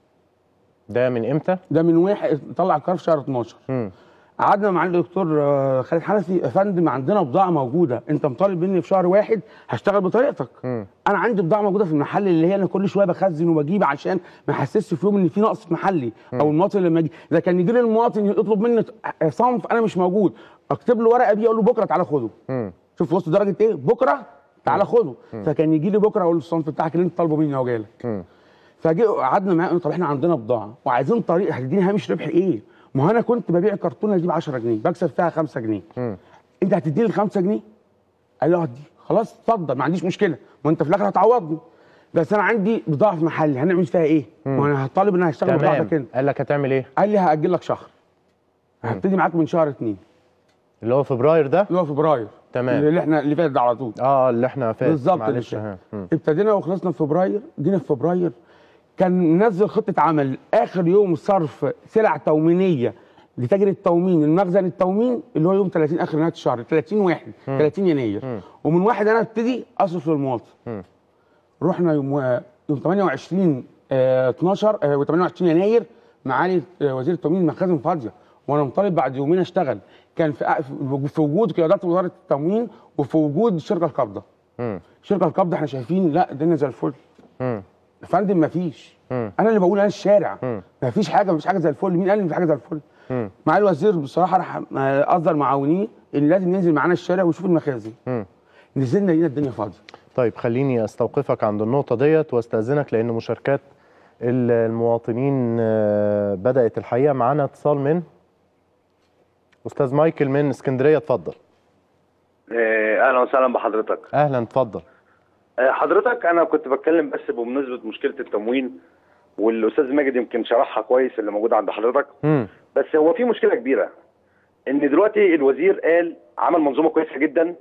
ده من امتى ده من واحد طلع القرار في شهر 12 مم. قعدنا مع الدكتور آه، خالد حنفي يا فندم عندنا بضاعه موجوده انت مطالب مني في شهر واحد هشتغل بطريقتك مم. انا عندي بضاعه موجوده في المحل اللي هي انا كل شويه بخزن وبجيب عشان ما احسسش في يوم ان في نقص في محلي او المواطن لما يجي اذا كان يجي لي المواطن يطلب مني صنف انا مش موجود اكتب له ورقه بيه اقول له بكره تعالى خده مم. شوف وصل درجه ايه بكره تعالى خده فكان يجي لي بكره اقول له الصنف بتاعك اللي انت طالبه مني اهو جاي مم. فجي قعدنا معاه قلنا طب احنا عندنا بضاعه وعايزين طريقه هتديني هامش ربح ايه؟ ما هو انا كنت ببيع كرتونه دي ب 10 جنيه بكسب فيها 5 جنيه مم. انت هتديني ال 5 جنيه؟ قال لي اه دي خلاص اتفضل ما عنديش مشكله ما انت في الاخر هتعوضني بس انا عندي بضاعه في محلي هنعمل فيها ايه؟ ما انا هطالب ان انا هشتغل تمام بضاعتك انت قال لك هتعمل ايه قال لي هاجل لك شهر هبتدي معاك من شهر اثنين اللي هو فبراير ده اللي هو فبراير تمام. اللي احنا اللي فات ده على طول اه اللي احنا فات بالظبط معلش اللي ها. مم. ابتدينا وخلصنا في فبراير جينا في فبراير كان منزل خطه عمل اخر يوم صرف سلع تومينيه لتاجر التومين المخزن التومين اللي هو يوم 30 اخر نهايه الشهر 30 واحد 30 يناير ومن واحد انا ابتدي اصرف للمواطن مم. رحنا يوم يوم 28 آه 12 آه 28 يناير معالي آه وزير التومين المخازن فاضيه وانا مطالب بعد يومين اشتغل كان في في وجود قيادات وزاره التموين وفي وجود شركه القبضه مم. شركه القبضه احنا شايفين لا الدنيا زي الفل مم. يا فندم مفيش مم. انا اللي بقول انا الشارع مم. مفيش حاجه مفيش حاجه زي الفل مين قال ان في حاجه زي الفل مم. مع الوزير بصراحه راح آه، اصدر معاونيه ان لازم ننزل معانا الشارع ونشوف المخازن مم. نزلنا لقينا الدنيا فاضيه طيب خليني استوقفك عند النقطة ديت واستأذنك لأن مشاركات ال- المواطنين آه، بدأت الحقيقة معانا اتصال من أستاذ مايكل من اسكندرية اتفضل آه، اهلا وسهلا بحضرتك أهلا اتفضل آه، حضرتك انا كنت بتكلم بس بمناسبه مشكله التموين والاستاذ ماجد يمكن شرحها كويس اللي موجوده عند حضرتك مم. بس هو في مشكله كبيره ان دلوقتي الوزير قال عمل منظومه كويسه جدا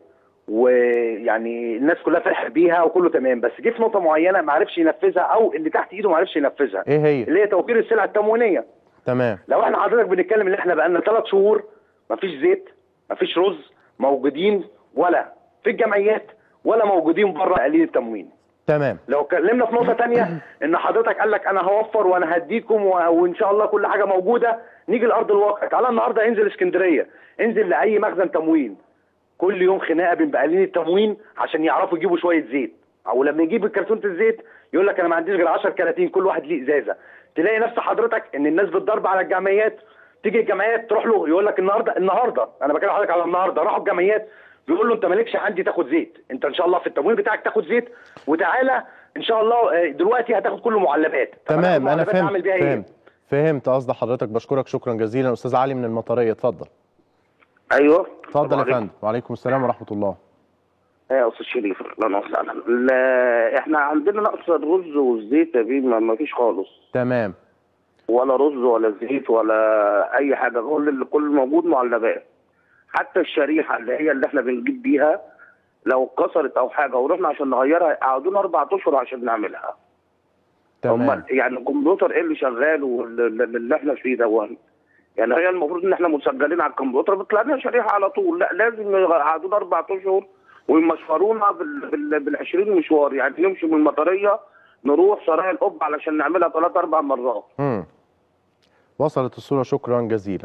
ويعني الناس كلها فرحت بيها وكله تمام بس جه في نقطه معينه ما عرفش ينفذها او اللي تحت ايده ما عرفش ينفذها إيه هي اللي هي توفير السلع التموينيه تمام لو احنا حضرتك بنتكلم ان احنا بقالنا ثلاث شهور مفيش زيت مفيش رز موجودين ولا في الجمعيات ولا موجودين بره قليل التموين تمام لو اتكلمنا في نقطه تانية ان حضرتك قال لك انا هوفر وانا هديكم و... وان شاء الله كل حاجه موجوده نيجي لارض الواقع تعالى النهارده انزل اسكندريه انزل لاي مخزن تموين كل يوم خناقه بين بقالين التموين عشان يعرفوا يجيبوا شويه زيت او لما يجيب كرتونه الزيت يقول لك انا ما عنديش غير 10 كراتين كل واحد ليه ازازه تلاقي نفس حضرتك ان الناس بتضرب على الجمعيات تيجي الجمعيات تروح له يقول لك النهارده النهارده انا بكلم حضرتك على النهارده راحوا الجمعيات بيقول له انت مالكش عندي تاخد زيت انت ان شاء الله في التموين بتاعك تاخد زيت وتعالى ان شاء الله آه، دلوقتي هتاخد كله معلبات طب تمام انا المعلبات فهمت أعمل بيها إيه؟ فهمت فهمت قصد حضرتك بشكرك شكرا جزيلا استاذ علي من المطريه اتفضل ايوه اتفضل يا عليكم. فندم وعليكم السلام ورحمه الله يا استاذ شريف اهلا وسهلا لا، احنا عندنا نقص الرز والزيت يا بيه ما ما فيش خالص تمام ولا رز ولا زيت ولا اي حاجه كل اللي كل الموجود معلبات حتى الشريحه اللي هي اللي احنا بنجيب بيها لو اتكسرت او حاجه ورحنا عشان نغيرها قعدونا اربع اشهر عشان نعملها تمام امال يعني الكمبيوتر ايه اللي شغال واللي اللي احنا فيه ده يعني هي المفروض ان احنا مسجلين على الكمبيوتر بيطلع لنا شريحه على طول لا لازم يقعدونا اربع اشهر ويمشورونا بال بال بال 20 مشوار يعني نمشي من المطريه نروح سرايا القبه علشان نعملها ثلاث اربع مرات مم. وصلت الصورة شكرا جزيلا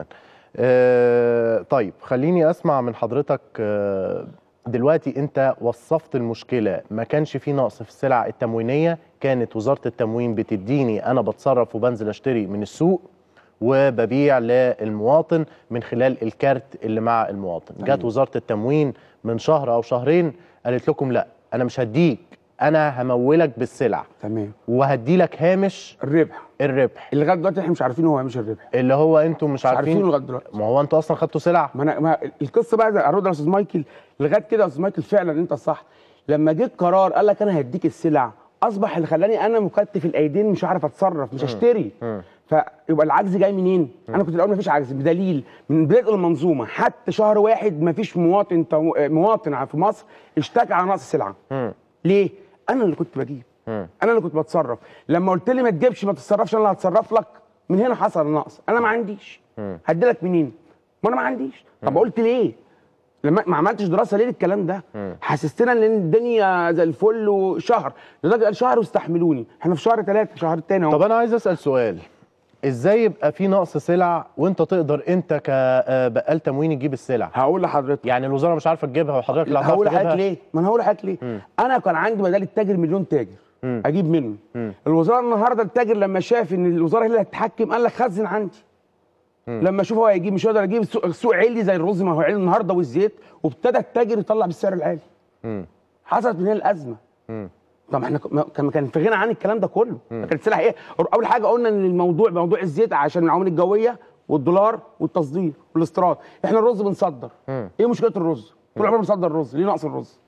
آه طيب خليني أسمع من حضرتك آه دلوقتي أنت وصفت المشكلة ما كانش في نقص في السلع التموينية كانت وزارة التموين بتديني أنا بتصرف وبنزل أشتري من السوق وببيع للمواطن من خلال الكارت اللي مع المواطن جت وزارة التموين من شهر أو شهرين قالت لكم لا أنا مش هديك أنا همولك بالسلع تمام وهدي لك هامش الربح الربح اللي لغايه دلوقتي احنا مش عارفين هو مش الربح اللي هو انتم مش مش عارفين عارفين لغايه دلوقتي ما هو انتوا اصلا خدتوا سلع ما انا ما القصه بقى زي ارد على استاذ مايكل لغايه كده يا استاذ مايكل فعلا انت صح لما جه القرار قال لك انا هديك السلع اصبح اللي خلاني انا مكتف الايدين مش عارف اتصرف مش هشتري فيبقى العجز جاي منين؟ انا كنت الاول مفيش عجز بدليل من بدايه المنظومه حتى شهر واحد مفيش مواطن تو... مواطن في مصر اشتكى على نقص سلعه ليه؟ انا اللي كنت بجيب انا اللي كنت بتصرف لما قلت لي ما تجيبش ما تتصرفش انا اللي هتصرف لك من هنا حصل النقص انا ما عنديش هدي لك منين؟ ما انا ما عنديش طب قلت ليه؟ لما ما عملتش دراسه ليه الكلام ده؟ حسستنا ان الدنيا زي الفل وشهر لدرجه قال شهر واستحملوني احنا في شهر ثلاثه شهر تاني اهو طب انا عايز اسال سؤال ازاي يبقى في نقص سلع وانت تقدر انت كبقال تمويني تجيب السلع هقول لحضرتك يعني الوزاره مش عارفه تجيبها وحضرتك اللي هقول هتعرف لحضرتك تجيبها ليه؟ ما انا هقول لحضرتك ليه؟ انا كان عندي بدل التاجر مليون تاجر اجيب منه الوزاره النهارده التاجر لما شاف ان الوزاره هي اللي هتتحكم قال لك خزن عندي لما اشوف هو هيجيب مش هيقدر اجيب السوق, السوق عالي زي الرز ما هو عالي النهارده والزيت وابتدى التاجر يطلع بالسعر العالي حصلت من هنا الازمه طب احنا ك- ما- كان كان في غنى عن الكلام ده كله كانت السلع ايه اول حاجه قلنا ان الموضوع موضوع الزيت عشان العوامل الجويه والدولار والتصدير والاستيراد احنا الرز بنصدر ايه مشكله الرز طول عمرنا بنصدر الرز ليه نقص الرز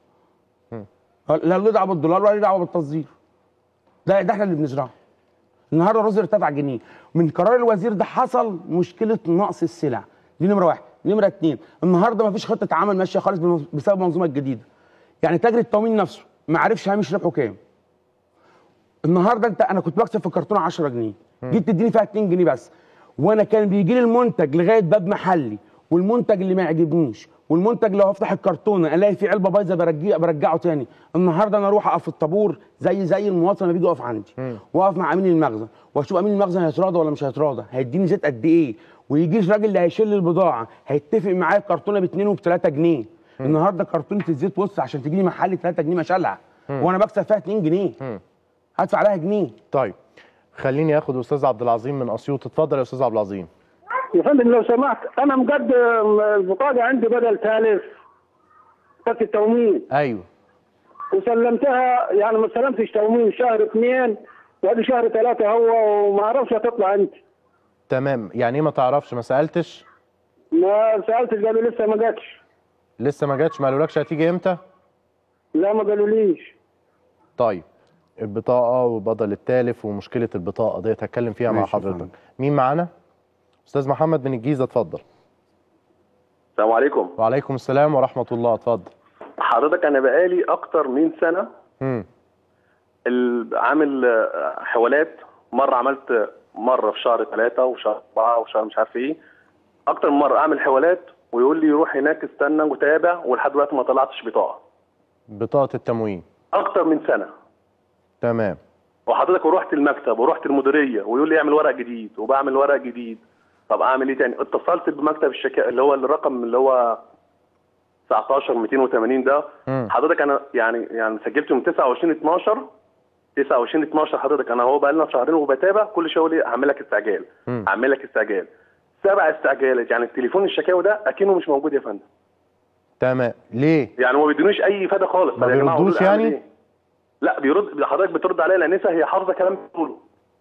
لا له دعوه بالدولار ولا له دعوه بالتصدير ده ده احنا اللي بنزرعه النهارده الرز ارتفع جنيه من قرار الوزير ده حصل مشكله نقص السلع دي نمره واحد نمره اتنين النهارده ما فيش خطه عمل ماشيه خالص بالم- بسبب المنظومه الجديده يعني تاجر التموين نفسه ما عرفش هامش ربحه كام النهارده انت انا كنت بكسب في الكرتونه 10 جنيه جيت تديني فيها 2 جنيه بس وانا كان بيجي لي المنتج لغايه باب محلي والمنتج اللي ما يعجبنيش والمنتج لو افتح الكرتونه الاقي فيه علبه بايظه برجع برجعه تاني النهارده انا اروح اقف في الطابور زي زي المواطن اللي بيجي يقف عندي واقف مع امين المخزن واشوف امين المخزن هيتراضى ولا مش هيتراضى هيديني زيت قد ايه ويجي الراجل اللي هيشيل البضاعه هيتفق معايا الكرتونه ب 2 وب 3 جنيه النهارده كرتونه الزيت بص عشان تجي لي محلي 3 جنيه مشالها وانا بكسب فيها 2 جنيه هدفع عليها جنيه طيب خليني اخد استاذ عبد العظيم من اسيوط اتفضل يا استاذ عبد العظيم يا فندم لو سمحت انا مقدم البطاقه عندي بدل ثالث بطاقه التومين ايوه وسلمتها يعني ما استلمتش تومين شهر اثنين وادي شهر ثلاثه هو وما اعرفش هتطلع انت تمام يعني ايه ما تعرفش ما سالتش ما سالتش قالوا لسه ما جاتش لسه ما جاتش ما قالولكش هتيجي امتى لا ما قالوليش طيب البطاقه وبدل التالف ومشكله البطاقه ديت هتكلم فيها مع ماشي يا حضرتك فندم. مين معانا استاذ محمد من الجيزه اتفضل السلام عليكم وعليكم السلام ورحمه الله اتفضل حضرتك انا بقالي اكتر من سنه امم ال- عامل آه، حوالات مره عملت مره في شهر ثلاثة وشهر أربعة وشهر مش عارف ايه اكتر من مره اعمل حوالات ويقول لي روح هناك استنى وتابع ولحد دلوقتي ما طلعتش بطاقه بطاقه التموين اكتر من سنه تمام وحضرتك ورحت المكتب ورحت المديريه ويقول لي اعمل ورق جديد وبعمل ورق جديد طب اعمل ايه تاني اتصلت بمكتب الشكاوى اللي هو الرقم اللي هو 19 280 ده مم. حضرتك انا يعني يعني سجلت من 29 12 29 12 حضرتك انا هو بقى لنا شهرين وبتابع كل شويه يقول لي هعمل لك استعجال مم. هعمل لك استعجال سبع استعجالات يعني التليفون الشكاوي ده اكنه مش موجود يا فندم تمام ليه يعني هو ما بيدونيش اي افاده خالص ما طب يا جماعة بيردوش أقول أعمل يعني؟ إيه؟ لا بيرد حضرتك بترد عليا لانسه هي حافظه كلام بتقوله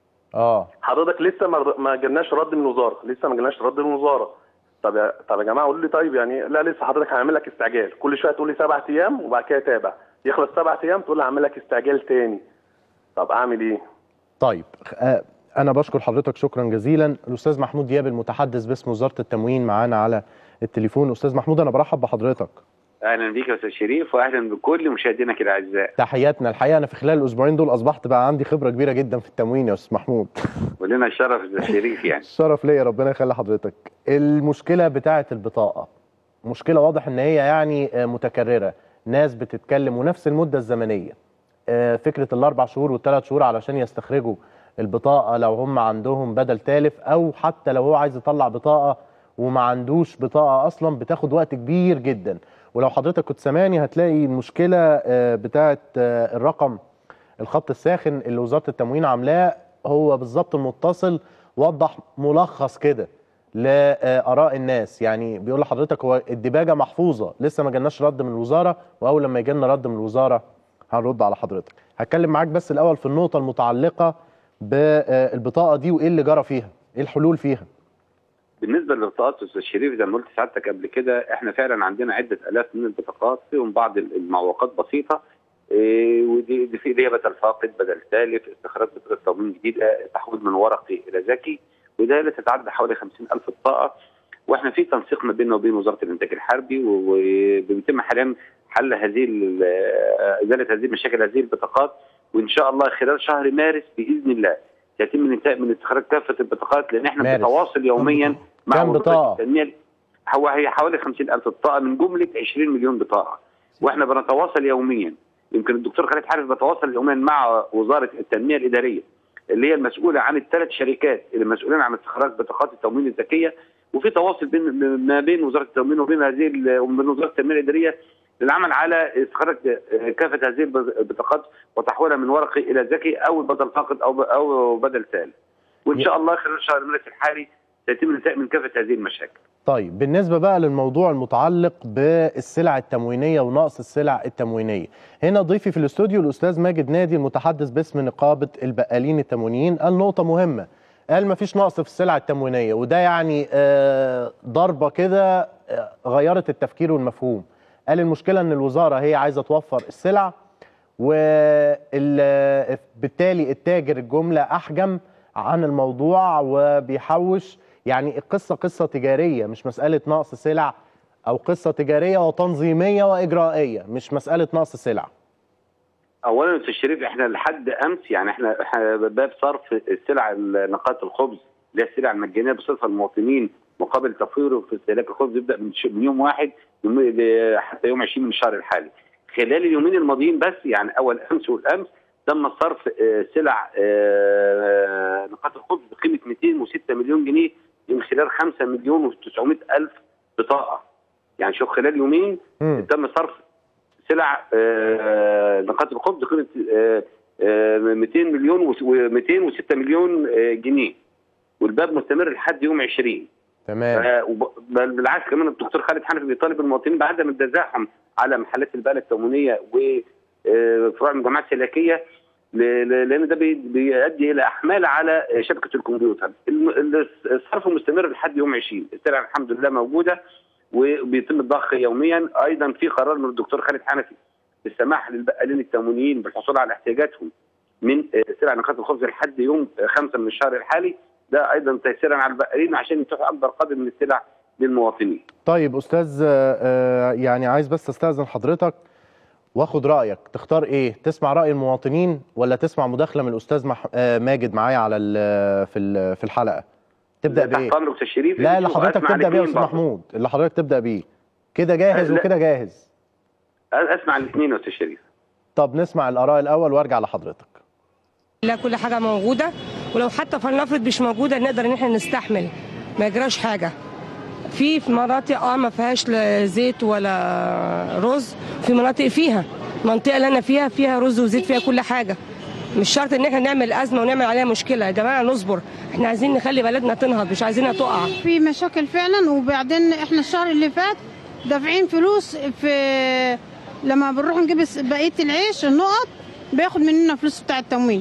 اه حضرتك لسه ما ما جالناش رد من الوزاره لسه ما جالناش رد من الوزاره طب يا طب يا جماعه قولوا لي طيب يعني لا لسه حضرتك هعمل لك استعجال كل شويه تقول لي سبع ايام وبعد كده تابع يخلص سبع ايام تقول لي هعمل لك استعجال تاني طب اعمل ايه طيب آه، انا بشكر حضرتك شكرا جزيلا الاستاذ محمود دياب المتحدث باسم وزاره التموين معانا على التليفون استاذ محمود انا برحب بحضرتك اهلا بيك يا استاذ شريف واهلا بكل مشاهدينك الاعزاء تحياتنا الحقيقه انا في خلال الاسبوعين دول اصبحت بقى عندي خبره كبيره جدا في التموين يا استاذ محمود ولنا الشرف يا استاذ شريف يعني الشرف ليا ربنا يخلي حضرتك المشكله بتاعه البطاقه مشكله واضح ان هي يعني آه، متكرره ناس بتتكلم ونفس المده الزمنيه آه، فكره الاربع شهور والثلاث شهور علشان يستخرجوا البطاقه لو هم عندهم بدل تالف او حتى لو هو عايز يطلع بطاقه وما عندوش بطاقه اصلا بتاخد وقت كبير جدا ولو حضرتك كنت سامعني هتلاقي المشكله آه، بتاعه آه، الرقم الخط الساخن اللي وزاره التموين عاملاه هو بالظبط المتصل وضح ملخص كده لاراء الناس يعني بيقول لحضرتك هو الدباجه محفوظه لسه ما جالناش رد من الوزاره واول لما يجي لنا رد من الوزاره هنرد على حضرتك هتكلم معاك بس الاول في النقطه المتعلقه بالبطاقه دي وايه اللي جرى فيها ايه الحلول فيها بالنسبه للبطاقات استاذ شريف زي ما قلت سعادتك قبل كده احنا فعلا عندنا عده الاف من البطاقات فيهم بعض المعوقات بسيطه إيه ودي دي في اللي هي بدل فاقد بدل تالف استخراج بطاقه تموين جديده تحويل من ورقي الى ذكي وده لا تتعدى حوالي 50000 بطاقه واحنا في تنسيق ما بيننا وبين وزاره الانتاج الحربي وبيتم حاليا حل هذه ال- ازاله هذه المشاكل هذه البطاقات وان شاء الله خلال شهر مارس باذن الله يتم الانتهاء من استخراج كافه البطاقات لان احنا مارس. بنتواصل يوميا مع كام وزارة بطاقة؟ التنميه هو هي حوالي 50000 بطاقه من جمله 20 مليون بطاقه واحنا بنتواصل يوميا يمكن الدكتور خالد حارث بيتواصل يوميا مع وزاره التنميه الاداريه اللي هي المسؤوله عن الثلاث شركات اللي مسؤولين عن استخراج بطاقات التموين الذكيه وفي تواصل بين ما بين وزاره التموين وبين هذه ال- وبين وزاره التنميه الاداريه للعمل على استخراج كافه هذه البطاقات وتحويلها من ورقي الى ذكي او بدل فاقد او او بدل ثالث وان شاء الله خلال شهر مارس الحالي سيتم الانتهاء من كافه هذه المشاكل طيب بالنسبة بقى للموضوع المتعلق بالسلع التموينية ونقص السلع التموينية هنا ضيفي في الاستوديو الأستاذ ماجد نادي المتحدث باسم نقابة البقالين التموينيين قال نقطة مهمة قال مفيش نقص في السلع التموينية وده يعني آه، ضربة كده آه، غيرت التفكير والمفهوم قال المشكلة ان الوزارة هي عايزة توفر السلع وبالتالي التاجر الجملة أحجم عن الموضوع وبيحوش يعني القصة قصة تجارية مش مسألة نقص سلع أو قصة تجارية وتنظيمية وإجرائية مش مسألة نقص سلع اولا يا استاذ شريف احنا لحد امس يعني احنا احنا باب صرف السلع نقاط الخبز اللي هي السلع المجانيه بصرفها المواطنين مقابل تفويره في استهلاك الخبز يبدا من ش- من يوم واحد يوم- ل- حتى يوم 20 من الشهر الحالي. خلال اليومين الماضيين بس يعني اول امس والامس تم صرف آه، سلع آه، نقاط الخبز بقيمه 206 مليون جنيه من خلال 5 مليون و900 الف بطاقه. يعني شوف خلال يومين تم صرف سلع آه، نقاط الخبز قيمه آه، آه، 200 مليون و206 مليون آه، جنيه والباب مستمر لحد يوم 20 تمام آه، وب- بل بالعكس كمان الدكتور خالد حنفي بيطالب المواطنين بعدم التزاحم على محلات البقاله التموينيه وفروع المجمعات السلكيه ل- ل- لان ده بي- بيؤدي الى احمال على شبكه الكمبيوتر الم- ال- الصرف مستمر لحد يوم 20 السلع الحمد لله موجوده وبيتم الضخ يوميا ايضا في قرار من الدكتور خالد حنفي بالسماح للبقالين التموينيين بالحصول على احتياجاتهم من آه، سلع نقاط الخبز لحد يوم 5 من الشهر الحالي ده ايضا تيسيرا على البقالين عشان يتيحوا اكبر قدر من السلع للمواطنين طيب أستاذ آه، آه، يعني عايز بس أستأذن حضرتك واخد رأيك تختار إيه تسمع رأي المواطنين ولا تسمع مداخلة من الأستاذ مح... آه، ماجد معايا على ال- في ال- في الحلقة تبدأ تحت بإيه امر استاذ شريف لا اللي شوف، حضرتك أسمع تبدأ بيه يا الاتنين أستاذ برضه. محمود اللي حضرتك تبدأ بيه كده جاهز لا. وكده جاهز اسمع الاثنين يا استاذ شريف طب نسمع الآراء الأول وارجع لحضرتك لا كل حاجه موجوده ولو حتى فلنفرض مش موجوده نقدر ان احنا نستحمل ما يجراش حاجه في في مناطق اه ما فيهاش لا زيت ولا رز في مناطق فيها المنطقه اللي انا فيها فيها رز وزيت فيها كل حاجه مش شرط ان احنا نعمل ازمه ونعمل عليها مشكله يا جماعه نصبر احنا عايزين نخلي بلدنا تنهض مش عايزينها تقع في مشاكل فعلا وبعدين احنا الشهر اللي فات دافعين فلوس في لما بنروح نجيب الس- بقيه العيش النقط بياخد مننا فلوس بتاع التموين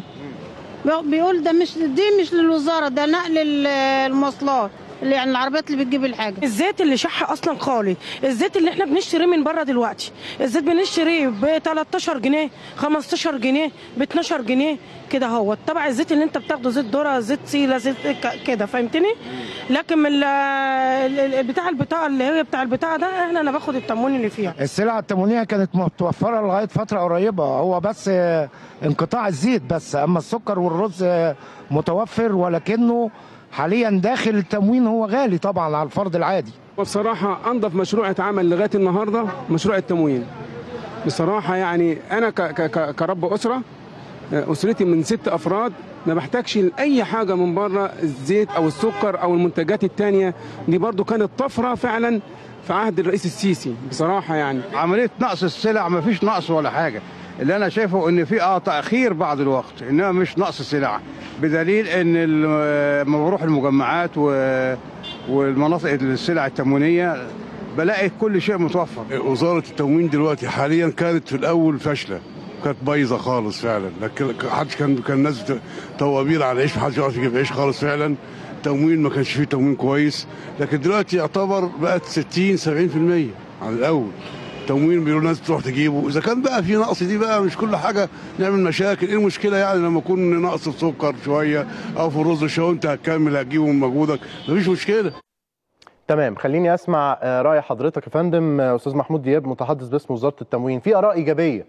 بي- بيقول ده مش دي مش للوزاره ده نقل ال- المواصلات اللي يعني العربيات اللي بتجيب الحاجه الزيت اللي شح اصلا خالي الزيت اللي احنا بنشتريه من بره دلوقتي الزيت بنشتريه ب 13 جنيه 15 جنيه ب 12 جنيه كده هو طبعا الزيت اللي انت بتاخده زيت ذره زيت سيله زيت ك- كده فهمتني لكن من ال- ال- ال- بتاع البطاقه اللي هي بتاع البتاع ده احنا انا باخد التموين اللي فيها السلع التموينيه كانت متوفره لغايه فتره قريبه هو بس آه، انقطاع الزيت بس اما السكر والرز آه، متوفر ولكنه حاليا داخل التموين هو غالي طبعا على الفرد العادي وبصراحة أنظف مشروع اتعمل لغاية النهاردة مشروع التموين بصراحة يعني أنا ك- ك- ك- كرب أسرة أسرتي من ست أفراد ما بحتاجش لأي حاجة من بره الزيت أو السكر أو المنتجات التانية دي برضو كانت طفرة فعلا في عهد الرئيس السيسي بصراحة يعني عمليه نقص السلع ما فيش نقص ولا حاجه اللي انا شايفه ان في اه تاخير بعض الوقت انما مش نقص سلع بدليل ان ال- لما بروح المجمعات و- والمناطق السلع التموينيه بلاقي كل شيء متوفر وزارة التموين دلوقتي حاليا كانت في الأول فاشلة كانت بايظة خالص فعلا لكن حدش كان كان الناس بت- طوابير على العيش محدش يعرف يجيب عيش خالص فعلا تموين ما كانش فيه تموين كويس لكن دلوقتي يعتبر بقت 60 70% عن الأول تموين بيقولوا الناس تروح تجيبه اذا كان بقى في نقص دي بقى مش كل حاجه نعمل مشاكل ايه المشكله يعني لما يكون نقص في سكر شويه او في الرز شويه انت هتكمل هتجيبه من مجهودك مفيش مشكله تمام خليني اسمع آه، راي حضرتك يا فندم آه، استاذ محمود دياب متحدث باسم وزاره التموين في اراء ايجابيه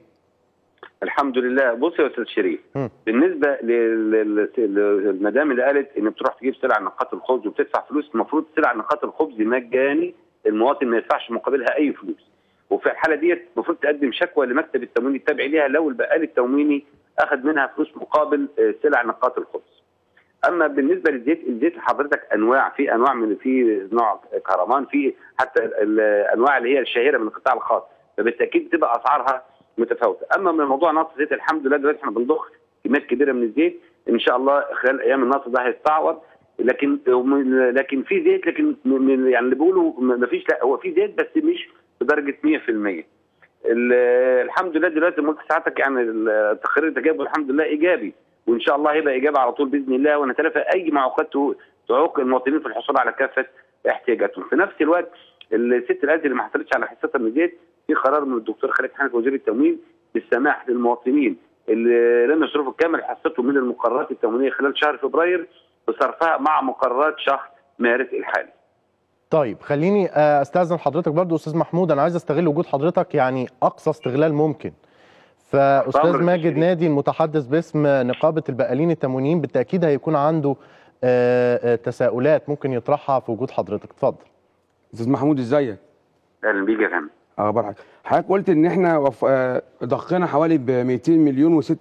الحمد لله بص يا استاذ شريف مم. بالنسبه لل- لل- للمدام اللي قالت ان بتروح تجيب سلع نقاط الخبز وبتدفع فلوس المفروض سلع نقاط الخبز مجاني المواطن ما يدفعش مقابلها اي فلوس وفي الحاله ديت المفروض تقدم شكوى لمكتب التموين التابع ليها لو البقال التمويني اخذ منها فلوس مقابل آه، سلع نقاط الخبز اما بالنسبه للزيت الزيت حضرتك انواع في انواع من في نوع كهرمان في حتى ال- الانواع اللي هي الشهيره من القطاع الخاص فبالتاكيد بتبقى اسعارها متفاوته اما من موضوع نقص الزيت الحمد لله دلوقتي احنا بنضخ كميات كبيره من الزيت ان شاء الله خلال ايام النقص ده هيستعوض لكن لكن في زيت لكن من يعني اللي بيقولوا ما فيش لا هو في زيت بس مش بدرجه 100% ال- الحمد لله دلوقتي قلت ساعتك يعني التقرير ده جابه الحمد لله ايجابي وان شاء الله هيبقى ايجابي على طول باذن الله ونتلافى اي معوقات تعوق المواطنين في الحصول على كافه احتياجاتهم في نفس الوقت الست الازهر اللي ما حصلتش على حصتها من الزيت في قرار من الدكتور خالد حنفي وزير التموين بالسماح للمواطنين اللي لم يصرفوا كامل حصتهم من المقررات التموينيه خلال شهر فبراير بصرفها مع مقررات شهر مارس الحالي طيب خليني آه، استاذن حضرتك برضو استاذ محمود انا عايز استغل وجود حضرتك يعني اقصى استغلال ممكن فاستاذ أمرك يا ماجد شريف. نادي المتحدث باسم نقابه البقالين التموينيين بالتاكيد هيكون عنده آه، آه، تساؤلات ممكن يطرحها في وجود حضرتك اتفضل استاذ محمود ازيك اهلا بيك يا فندم اخبار حضرتك حضرتك قلت ان احنا وف... آه، ضخنا حوالي ب 200 مليون و6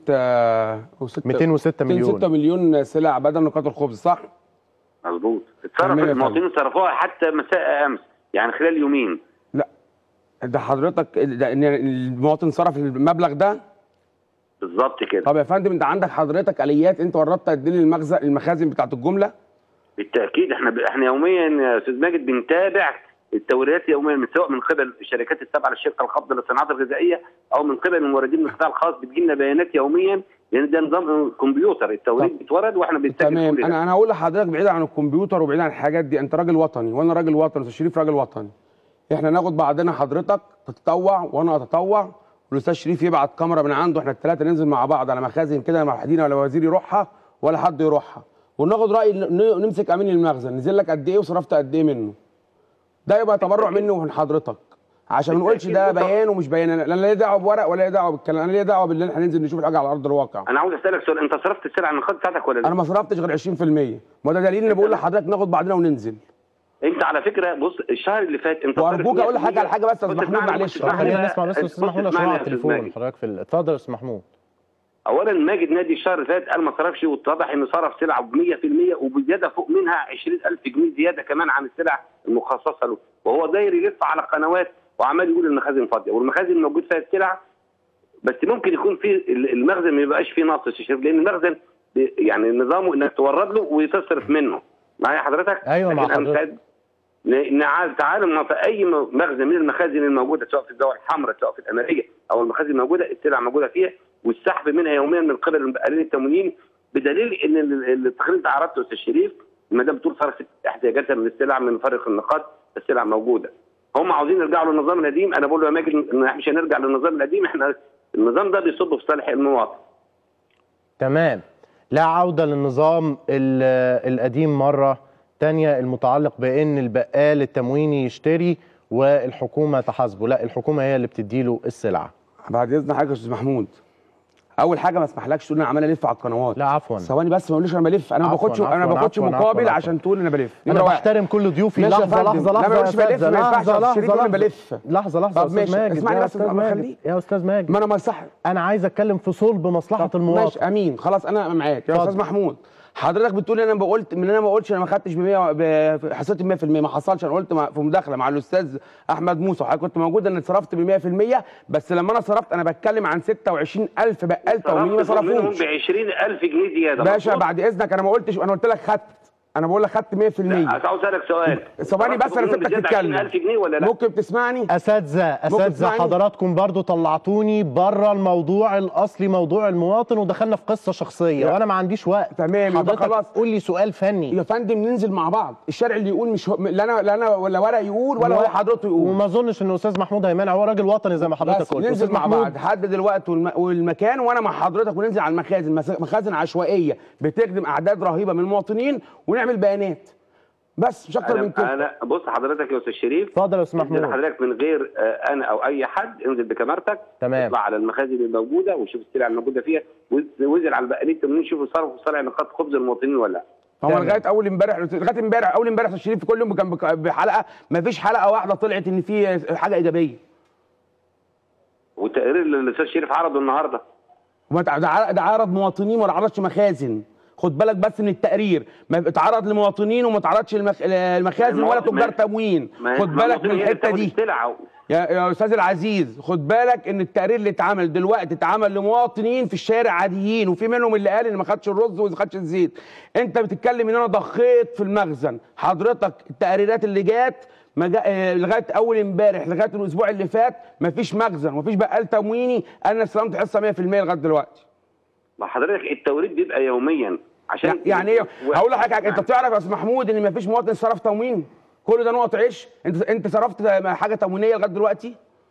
و6 206 مليون. 206 مليون سلع بدل نقاط الخبز صح؟ مظبوط تمام اتصرف يا فندم. المواطنين صرفوها حتى مساء امس يعني خلال يومين لا ده حضرتك ده ان المواطن صرف المبلغ ده بالظبط كده طب يا فندم انت عندك حضرتك اليات انت وردت قد ايه للمخزن المخازن بتاعت الجمله بالتاكيد احنا احنا يوميا يا استاذ ماجد بنتابع التوريدات يوميا من سواء من قبل الشركات التابعه للشركه الخاصه للصناعات الغذائيه او من قبل الموردين من القطاع الخاص بتجي لنا بيانات يوميا لان ده نظام كمبيوتر التوريد بيتورد واحنا بنسجل تمام كل ده. انا انا هقول لحضرتك بعيد عن الكمبيوتر وبعيد عن الحاجات دي انت راجل وطني وانا راجل وطني استاذ شريف راجل وطني احنا ناخد بعضنا حضرتك تتطوع وانا اتطوع والاستاذ شريف يبعت كاميرا من عنده احنا الثلاثه ننزل مع بعض على مخازن كده لوحدينا ولا وزير يروحها ولا حد يروحها وناخد راي ن- نمسك امين المخزن نزل لك قد ايه وصرفت قد ايه منه ده يبقى تبرع مني ومن حضرتك عشان ما نقولش ده بيان ومش بيان انا لا ليا دعوه بورق ولا ليا دعوه بالكلام انا ليا دعوه باللي احنا ننزل نشوف الحاجه على ارض الواقع انا عاوز اسالك سؤال انت صرفت السلعه النقاط بتاعتك ولا لا؟ انا ما صرفتش غير 20% ما ده دليل ان بقول لحضرتك ناخد بعضنا وننزل انت على فكره بص الشهر اللي فات انت وارجوك اقول لحاجه على حاجه بس يا استاذ بص محمود اسمعني، معلش بص اسمعني خلينا بقى. نسمع بس بص استاذ محمود عشان اسمعني على يا أستاذ التليفون ماجد. حضرتك في ال- اتفضل يا استاذ محمود اولا ماجد نادي الشهر اللي فات قال ما صرفش واتضح انه صرف سلعه ب 100% وبزياده فوق منها 20000 جنيه زياده كمان عن السلع المخصصه له وهو داير يلف على قنوات وعمال يقول المخازن فاضيه والمخازن موجود فيها السلع بس ممكن يكون في ال- المخزن ما يبقاش فيه نقص يا شريف لان المخزن ب- يعني نظامه انك تورد له وتصرف منه معايا حضرتك؟ أيوة مع لكن أنا حضرتك. مستعد ن- نعال تعالوا ما في اي م- مخزن من المخازن الموجوده سواء في الدول الحمراء سواء في الاماريه او المخازن الموجوده السلع موجوده فيها والسحب منها يوميا من قبل المبقرين التموينيين بدليل ان ال- ال- التقرير اللي عرضته استاذ شريف ما دام بتقول صرفت احتياجاتها من السلع من فرق النقاط السلع موجوده هم عاوزين يرجعوا للنظام القديم انا بقول له يا ماجد إن إحنا مش هنرجع للنظام القديم احنا النظام ده بيصب في صالح المواطن تمام لا عودة للنظام ال- القديم مرة تانية المتعلق بأن البقال التمويني يشتري والحكومة تحاسبه لا الحكومة هي اللي بتديله السلعة بعد اذن حضرتك يا استاذ محمود اول حاجه ما اسمحلكش تقول انا عمال الف على القنوات لا عفوا ثواني بس ما تقوليش انا بلف انا ما عفواً، باخدش انا ما عفواً، باخدش عفواً، مقابل عفواً، عشان تقول انا بلف أنا نمرة واحد. بحترم كل ضيوفي ماشي يا لحظة فندم. لحظة لا لحظة ما يا بقولش بلف أستاذ، ما ينفعش لحظة أصل الشريف يقول لحظة انا بلف لحظة لحظة طب يا ماشي أستاذ ماجد اسمعني يا بس أستاذ ما ماجد خليك يا أستاذ ماجد ما انا مصح أنا عايز أتكلم في صلب مصلحة المواطن ماشي امين خلاص انا معاك يا اتفضل. استاذ محمود حضرتك بتقول انا ما قلت من انا ما قلتش انا ما خدتش ب 100 حصلت ب 100% ما حصلش انا قلت مع- في مداخله مع الاستاذ احمد موسى وحضرتك كنت موجود ان صرفت ب 100% بس لما انا صرفت انا بتكلم عن 26000 بقال تمويني ما صرفت منهم صرفوش ب 20000 جنيه زياده باشا مظبوط؟ بعد اذنك انا ما قلتش انا قلت لك خدت انا بقول لك خدت 100% لا عاوز اسالك سؤال ثواني بس انا صرفت سبتك منهم بزيادة تتكلم 20000 جنيه ولا لا؟ ممكن تسمعني اساتذه اساتذه تسمعني؟ حضراتكم برضو طلعتوني بره الموضوع الاصلي موضوع المواطن ودخلنا في قصه شخصيه يا- وانا ما عنديش وقت تمام يبقى حضرتك خلاص. قول لي سؤال فني يا فندم ننزل مع بعض الشارع اللي يقول مش هو لا انا لا انا ولا ورق يقول ولا هو حضرته يقول وما اظنش ان استاذ محمود هيمانع هو راجل وطني زي ما حضرتك بس قلت ننزل أستاذ مع محمود، بعض حدد الوقت والم... والمكان وانا مع حضرتك وننزل على المخازن مس- مخازن عشوائيه بتخدم اعداد رهيبه من المواطنين ونعمل بيانات بس مش اكتر من انا كده انا بص حضرتك يا استاذ شريف اتفضل يا استاذ انزل محمود حضرتك من غير آه، انا او اي حد انزل بكاميرتك تمام. اطلع على المخازن الموجوده وشوف السلع الموجوده فيها وانزل- وانزل على البقالين التموين شوف صرفوا صالح نقاط خبز المواطنين ولا لا هو تمام. لغايه اول امبارح لغايه امبارح اول امبارح يا شريف كل يوم كان بك- بحلقه ما فيش حلقه واحده طلعت ان في حاجه ايجابيه والتقرير اللي الاستاذ شريف عرضه النهارده وما تع- ده ع- ده عرض مواطنين وما عرضش مخازن خد بالك بس من التقرير ما اتعرض لمواطنين وما اتعرضش المخ... المخازن ولا ما- تجار تموين ما- خد ما بالك من المواطنين هي اللي الحته بتاخد دي السلع يا يا استاذ العزيز خد بالك ان التقرير اللي اتعمل دلوقتي اتعمل لمواطنين في الشارع عاديين وفي منهم اللي قال ان ما خدش الرز وما خدش الزيت انت بتتكلم ان انا ضخيت في المخزن حضرتك التقريرات اللي جات ما جا... آه، لغايه اول امبارح لغايه الاسبوع اللي فات ما فيش مخزن وما فيش بقال تمويني انا استلمت حصه 100% لغايه دلوقتي ما حضرتك التوريد بيبقى يوميا عشان يعني ايه و- هقول لك حاجه انت بتعرف يا استاذ محمود ان ما فيش مواطن صرف تموين كل ده نقط عيش انت انت صرفت حاجه تموينيه لغايه دلوقتي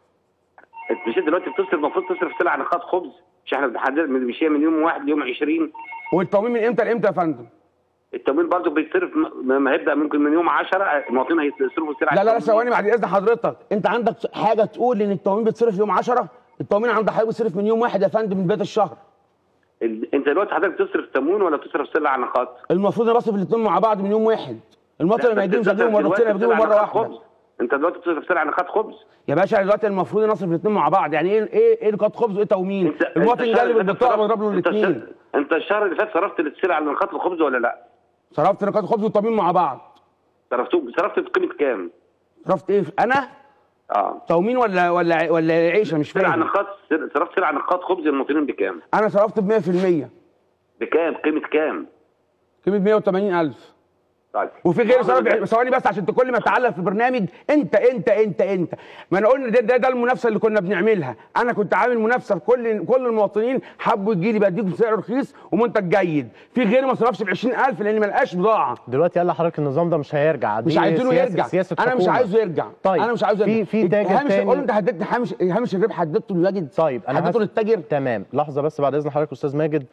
مش انت دلوقتي بتصرف المفروض تصرف سلع نقاط خبز مش احنا بنحدد من- مش هي من يوم واحد ليوم 20 والتموين من امتى لامتى يا فندم التموين برضه بيتصرف م- ما هيبدا ممكن من يوم 10 المواطنين هيصرفوا السلع لا لا لا التموينية. ثواني بعد اذن حضرتك انت عندك حاجه تقول ان التموين بيتصرف يوم 10 التموين عند حضرتك بيتصرف من يوم واحد يا فندم من بدايه الشهر ال- انت دلوقتي حضرتك بتصرف تموين ولا بتصرف سلع نقاط؟ المفروض انا بصرف الاثنين مع بعض من يوم واحد المواطن لما لا، يجيب مش بتصرف هجيبه دلوقتي مرتين هجيبه سلع مره نقاط واحده خبز. انت دلوقتي بتصرف سلع نقاط خبز يا باشا دلوقتي المفروض انا اصرف الاثنين مع بعض يعني ايه ايه ايه نقاط خبز وايه تموين المواطن انت الشهر جالب اللي فات البطاقه صرفت- بضرب له انت الاثنين الشهر- انت الشهر اللي فات صرفت السلع نقاط الخبز ولا لا؟ صرفت نقاط خبز وتموين مع بعض صرفتوه صرفت بقيمه كام؟ صرفت ايه انا اه تموين ولا ولا ولا عيشه مش سلع فاهم نقاط صرفت سلع نقاط خبز المواطنين بكام؟ انا صرفت ب 100% بكام؟ قيمه كام؟ قيمه 180000 طيب وفي غير صرف ثواني بس عشان كل ما تعلق في البرنامج انت انت انت انت ما انا قلنا ده, ده ده المنافسه اللي كنا بنعملها انا كنت عامل منافسه لكل كل المواطنين حبوا يجي لي بديكم بسعر رخيص ومنتج جيد في غير ما صرفش ب 20000 لان ما لقاش بضاعه دلوقتي قال لحضرتك النظام ده مش هيرجع مش دي عايزينه سياسة- يرجع سياسه انا مش حكومة. عايزه يرجع طيب انا مش عايزه في يرجع في تاجر هامش تاني قول انت حددت هامش هامش الربح حددته للمجد طيب انا حددته هس- للتاجر تمام لحظه بس بعد اذن حضرتك استاذ ماجد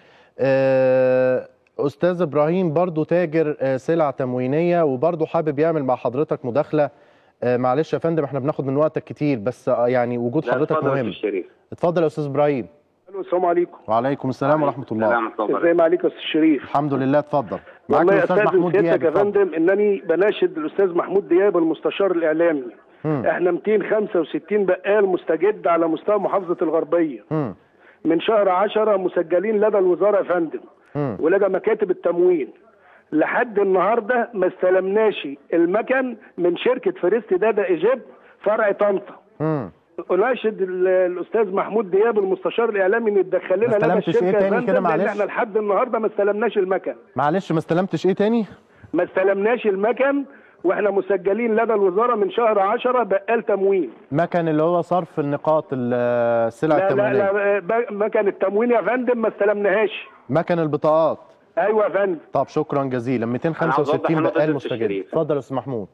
آه، استاذ ابراهيم برضو تاجر آه، سلع تموينيه وبرضو حابب يعمل مع حضرتك مداخله آه، معلش يا فندم احنا بناخد من وقتك كتير بس آه، يعني وجود لا، حضرتك اتفضل يا مهم أستاذ شريف. اتفضل يا استاذ ابراهيم الو السلام عليكم وعليكم السلام ورحمه الله سلام ورحمة الله ازاي ما عليك يا استاذ شريف الحمد لله اتفضل معاك والله الاستاذ استاذن محمود سيادتك دياب يا اتفضل فندم انني بناشد الاستاذ محمود دياب المستشار الاعلامي مم. احنا 265 بقال مستجد على مستوى محافظه الغربيه مم. من شهر 10 مسجلين لدى الوزاره يا فندم مم. ولدى مكاتب التموين لحد النهارده ما استلمناش المكن من شركه فريست دادا ايجيبت فرع طنطا مم. اناشد ال- الاستاذ محمود دياب المستشار الاعلامي ان يتدخل ما لنا لدى استلمتش الشركه إيه يا تاني فندم، كده لان معلش؟ احنا لحد النهارده ما استلمناش المكن معلش ما استلمتش ايه تاني ما استلمناش المكن واحنا مسجلين لدى الوزاره من شهر 10 بقال تموين مكن اللي هو صرف النقاط ال- السلع لا لا التموينيه لا ب- مكن التموين يا فندم ما استلمناهاش مكن البطاقات ايوه يا فندم طب شكرا جزيلا أنا عاوز 265 أوضح بقال نقطة مستجد الشريف. اتفضل يا استاذ محمود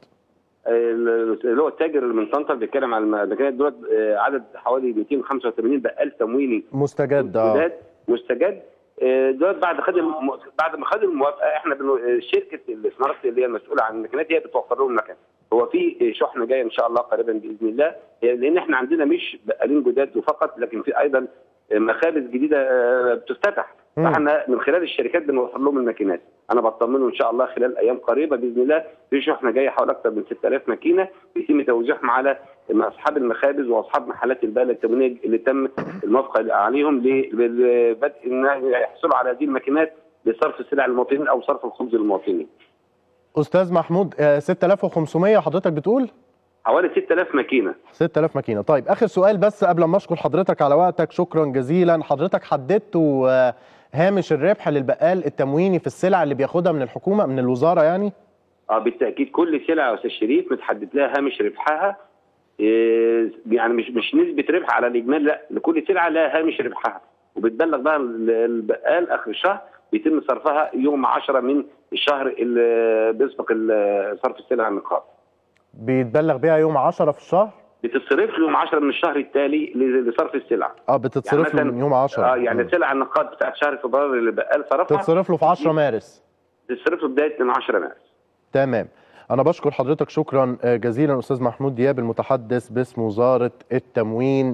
اللي هو التاجر اللي من طنطا بيتكلم على المكانات دولت آه، عدد حوالي 285 بقال تمويني مستجد اه مستجد مستجد آه، دولت بعد خد الم... بعد ما خد الموافقه احنا بن... آه، شركه السمارت اللي هي المسؤوله عن المكانات هي بتوفر لهم المكان هو في شحنه جايه ان شاء الله قريبا باذن الله آه، لان احنا عندنا مش بقالين جداد فقط لكن في ايضا آه، مخابز جديده آه، بتفتتح مم. فاحنا من خلال الشركات بنوفر لهم الماكينات انا بطمنه ان شاء الله خلال ايام قريبه باذن الله في شحنه جايه حوالي اكثر من 6000 ماكينه بيتم توزيعهم على اصحاب المخابز واصحاب محلات البقاله التموينيه اللي تم الموافقه عليهم ل- لبدء ان يحصلوا على هذه الماكينات لصرف السلع للمواطنين او صرف الخبز للمواطنين. استاذ محمود آه، 6500 حضرتك بتقول حوالي 6000 ماكينه 6000 ماكينه طيب اخر سؤال بس قبل ما اشكر حضرتك على وقتك شكرا جزيلا حضرتك حددتوا آه، هامش الربح للبقال التمويني في السلع اللي بياخدها من الحكومه من الوزاره يعني اه بالتاكيد كل سلعه يا استاذ شريف متحدد لها هامش ربحها إيه، يعني مش مش نسبه ربح على الاجمالي لا لكل سلعه لها هامش ربحها وبتبلغ بقى ال- البقال اخر الشهر بيتم صرفها يوم 10 من الشهر اللي بيسبق ال- صرف السلع النقاط بيتبلغ بيها يوم 10 في الشهر بتتصرف له يوم 10 من الشهر التالي ل- لصرف السلع اه بتتصرف له مثلاً- من يوم 10 اه يعني سلع النقاط بتاعت شهر فبراير اللي البقال صرفها تتصرف له في 10 مارس تتصرف له بدايه من 10 مارس تمام انا بشكر حضرتك شكرا آه، جزيلا استاذ محمود دياب المتحدث باسم وزاره التموين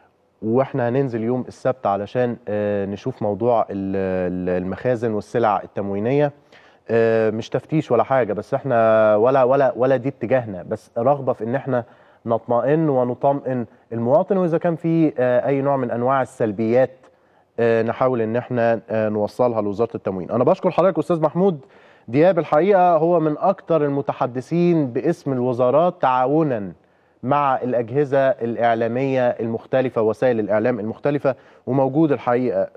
واحنا هننزل يوم السبت علشان آه، نشوف موضوع ال- ال- المخازن والسلع التموينيه آه، مش تفتيش ولا حاجه بس احنا ولا ولا ولا دي اتجاهنا بس رغبه في ان احنا نطمئن ونطمئن المواطن واذا كان في آه، اي نوع من انواع السلبيات آه، نحاول ان احنا آه، نوصلها لوزاره التموين انا بشكر حضرتك استاذ محمود دياب الحقيقه هو من اكثر المتحدثين باسم الوزارات تعاونا مع الاجهزه الاعلاميه المختلفه وسائل الاعلام المختلفه وموجود الحقيقه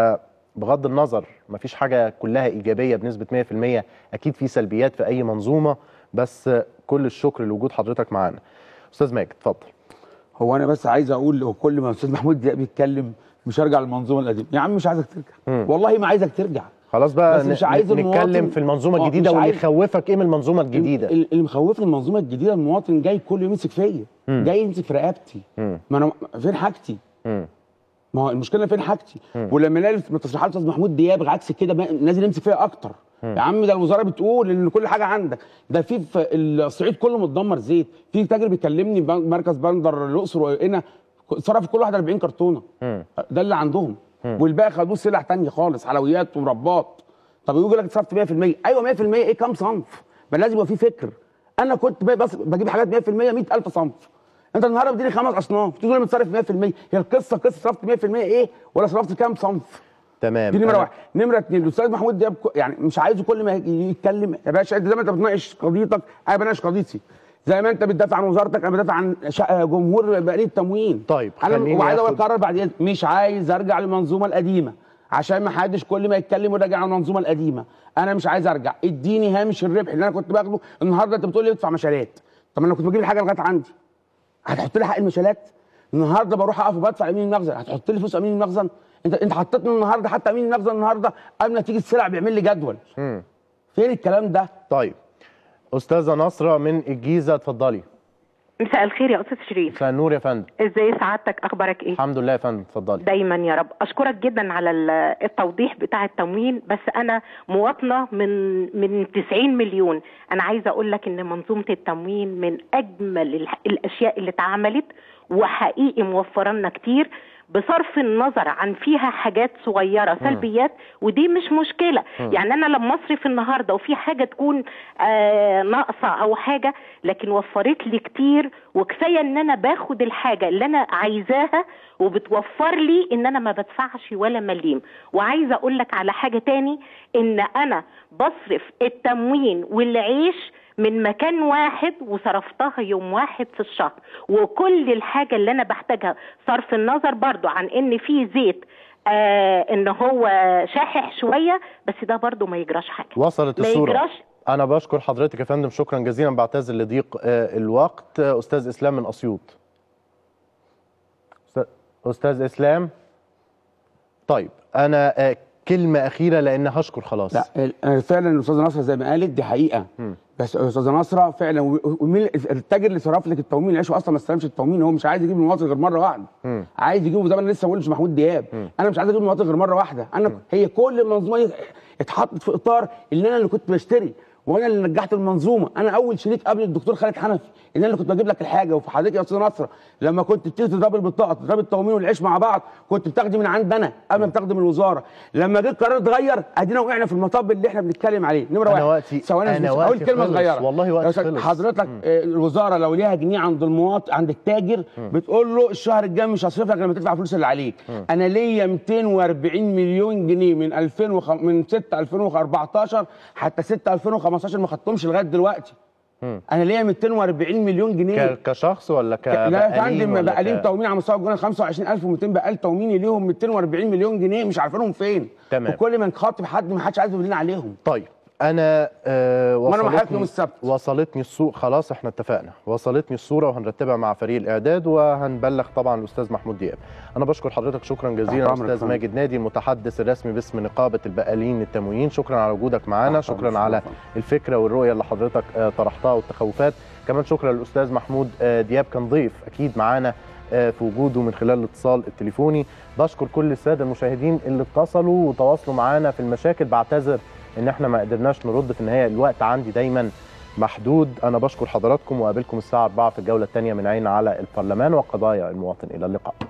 فبغض النظر مفيش حاجه كلها ايجابيه بنسبه 100% اكيد في سلبيات في اي منظومه بس كل الشكر لوجود حضرتك معانا استاذ ماجد اتفضل هو انا بس عايز اقول هو كل ما استاذ محمود دياب بيتكلم مش هرجع للمنظومه القديمه يا عم مش عايزك ترجع والله ما عايزك ترجع خلاص بقى بس مش ن- عايز نتكلم المواطن- في المنظومه آه، الجديده مش واللي عايز- يخوفك ايه من المنظومه الجديده ال- اللي مخوفني المنظومه الجديده المواطن جاي كل يوم يمسك فيا مم. جاي يمسك في رقبتي مم. ما انا فين حاجتي مم. ما هو المشكله فين حاجتي مم. ولما نلاقي من تصريحات استاذ محمود دياب عكس كده بقى نازل يمسك فيا اكتر مم. يا عم ده الوزاره بتقول ان كل حاجه عندك ده في في الصعيد كله متدمر زيت في تاجر بيكلمني بن- مركز بندر الاقصر وهنا صرف كل واحد 40 كرتونه مم. ده اللي عندهم مم. والباقي خدوه سلع تانية خالص حلويات ومربات طب يقول لك صرفت 100% ايوه 100% ايه كام صنف ما لازم يبقى في فكر انا كنت بقى بس بجيب حاجات 100% 100000 صنف انت النهارده بتديني خمس اصناف تقول لي متصرف 100% هي القصه قصه صرفت 100% ايه ولا صرفت كام صنف تمام دي نمره أنا- واحد نمره اثنين الاستاذ محمود دياب ك- يعني مش عايزه كل ما يجي يتكلم يا باشا انت زي ما انت بتناقش قضيتك انا بناقش قضيتي زي ما انت بتدافع عن وزارتك انا بدافع عن شا- جمهور بقاليه التموين طيب انا خليني وعايز آخد- اقرر بعد إذنك، مش عايز ارجع للمنظومه القديمه عشان ما حدش كل ما يتكلم وراجع على المنظومه القديمه انا مش عايز ارجع اديني هامش الربح اللي انا كنت باخده النهارده انت بتقول لي ادفع مشالات طب انا كنت بجيب الحاجه لغايه عندي هتحط لي حق المشالات النهارده بروح اقف وبدفع امين المخزن هتحط لي فلوس امين المخزن انت انت حطيتني النهارده حتى امين المخزن النهارده قبل ما تيجي السلع بيعمل لي جدول مم. فين الكلام ده طيب استاذه نصره من الجيزه اتفضلي مساء الخير يا استاذ شريف مساء النور يا فندم ازاي سعادتك اخبارك ايه الحمد لله يا فندم اتفضلي دايما يا رب اشكرك جدا على ال- التوضيح بتاع التموين بس انا مواطنه من من 90 مليون انا عايزه اقول لك ان منظومه التموين من اجمل الح- الاشياء اللي اتعملت وحقيقي موفره لنا كتير بصرف النظر عن فيها حاجات صغيره سلبيات ودي مش مشكله مم. يعني انا لما اصرف النهارده وفي حاجه تكون آه ناقصه او حاجه لكن وفرت لي كتير وكفايه ان انا باخد الحاجه اللي انا عايزاها وبتوفر لي ان انا ما بدفعش ولا مليم وعايزه اقول لك على حاجه تاني ان انا بصرف التموين والعيش من مكان واحد وصرفتها يوم واحد في الشهر وكل الحاجة اللي أنا بحتاجها صرف النظر برضو عن إن في زيت آه إن هو شاحح شوية بس ده برضو ما يجراش حاجة وصلت ما الصورة يجراش أنا بشكر حضرتك يا فندم شكرا جزيلا بعتذر لضيق آه، الوقت آه، أستاذ إسلام من أسيوط أستاذ- أستاذ إسلام طيب أنا آه، كلمة أخيرة لأن هشكر خلاص لا ال- آه، فعلا الاستاذه نصره زي ما قالت دي حقيقه بس الاستاذه نصره فعلا و- ومين التاجر اللي صرف لك التومين العيش اصلا ما استلمش التومين هو مش عايز يجيب المواطن غير مره واحده مم. عايز يجيبه زي ما انا لسه بقول مش محمود دياب انا مش عايز اجيب المواطن غير مره واحده انا هي كل المنظومه دي اتحطت في اطار ان انا اللي كنت بشتري وانا اللي نجحت المنظومه انا اول شريك قبل الدكتور خالد حنفي ان انا اللي كنت بجيب لك الحاجه وفي حضرتك يا استاذ نصر لما كنت بتيجي تضرب البطاقه تضرب التومين والعيش مع بعض كنت بتاخدي من عند انا قبل ما بتاخدي من الوزاره لما جه القرار اتغير ادينا وقعنا في المطب اللي احنا بنتكلم عليه نمره أنا واحد وقتي- ثواني أنا بس وقتي اقول كلمه خلص، صغيره والله وقتي يا أستاذ خلص. حضرتك آه، الوزاره لو ليها جنيه عند المواطن عند التاجر بتقول له الشهر الجاي مش هصرف لك لما تدفع الفلوس اللي عليك انا ليا 240 مليون جنيه من 2000 وخ... من 6 2014 حتى 6 2015 ما خدتهمش لغايه دلوقتي انا ليا 240 مليون جنيه ك- كشخص ولا لا يا كبقالين فندم ولا بقالين ك- تومين على مستوى الجمهوريه 25200 بقال تومين ليهم 240 مليون جنيه مش عارفينهم فين تمام. وكل ما نخاطب حد ما حدش عايز يقول لنا عليهم طيب انا آه وأنا وصلتني معاك يوم السبت. وصلتني الصوره خلاص احنا اتفقنا وصلتني الصوره وهنرتبها مع فريق الاعداد وهنبلغ طبعا الاستاذ محمود دياب انا بشكر حضرتك شكرا جزيلا تحت أمرك استاذ فندم. ماجد نادي المتحدث الرسمي باسم نقابه البقالين التموين شكرا على وجودك معانا تحت أمرك شكرا على فندم. الفكره والرؤيه اللي حضرتك آه طرحتها والتخوفات كمان شكرا للاستاذ محمود آه دياب كان ضيف اكيد معانا آه، في وجوده من خلال الاتصال التليفوني بشكر كل الساده المشاهدين اللي اتصلوا وتواصلوا معانا في المشاكل بعتذر ان احنا ما قدرناش نرد في النهايه الوقت عندي دايما محدود انا بشكر حضراتكم وقابلكم الساعه 4 في الجوله الثانيه من عين على البرلمان وقضايا المواطن الى اللقاء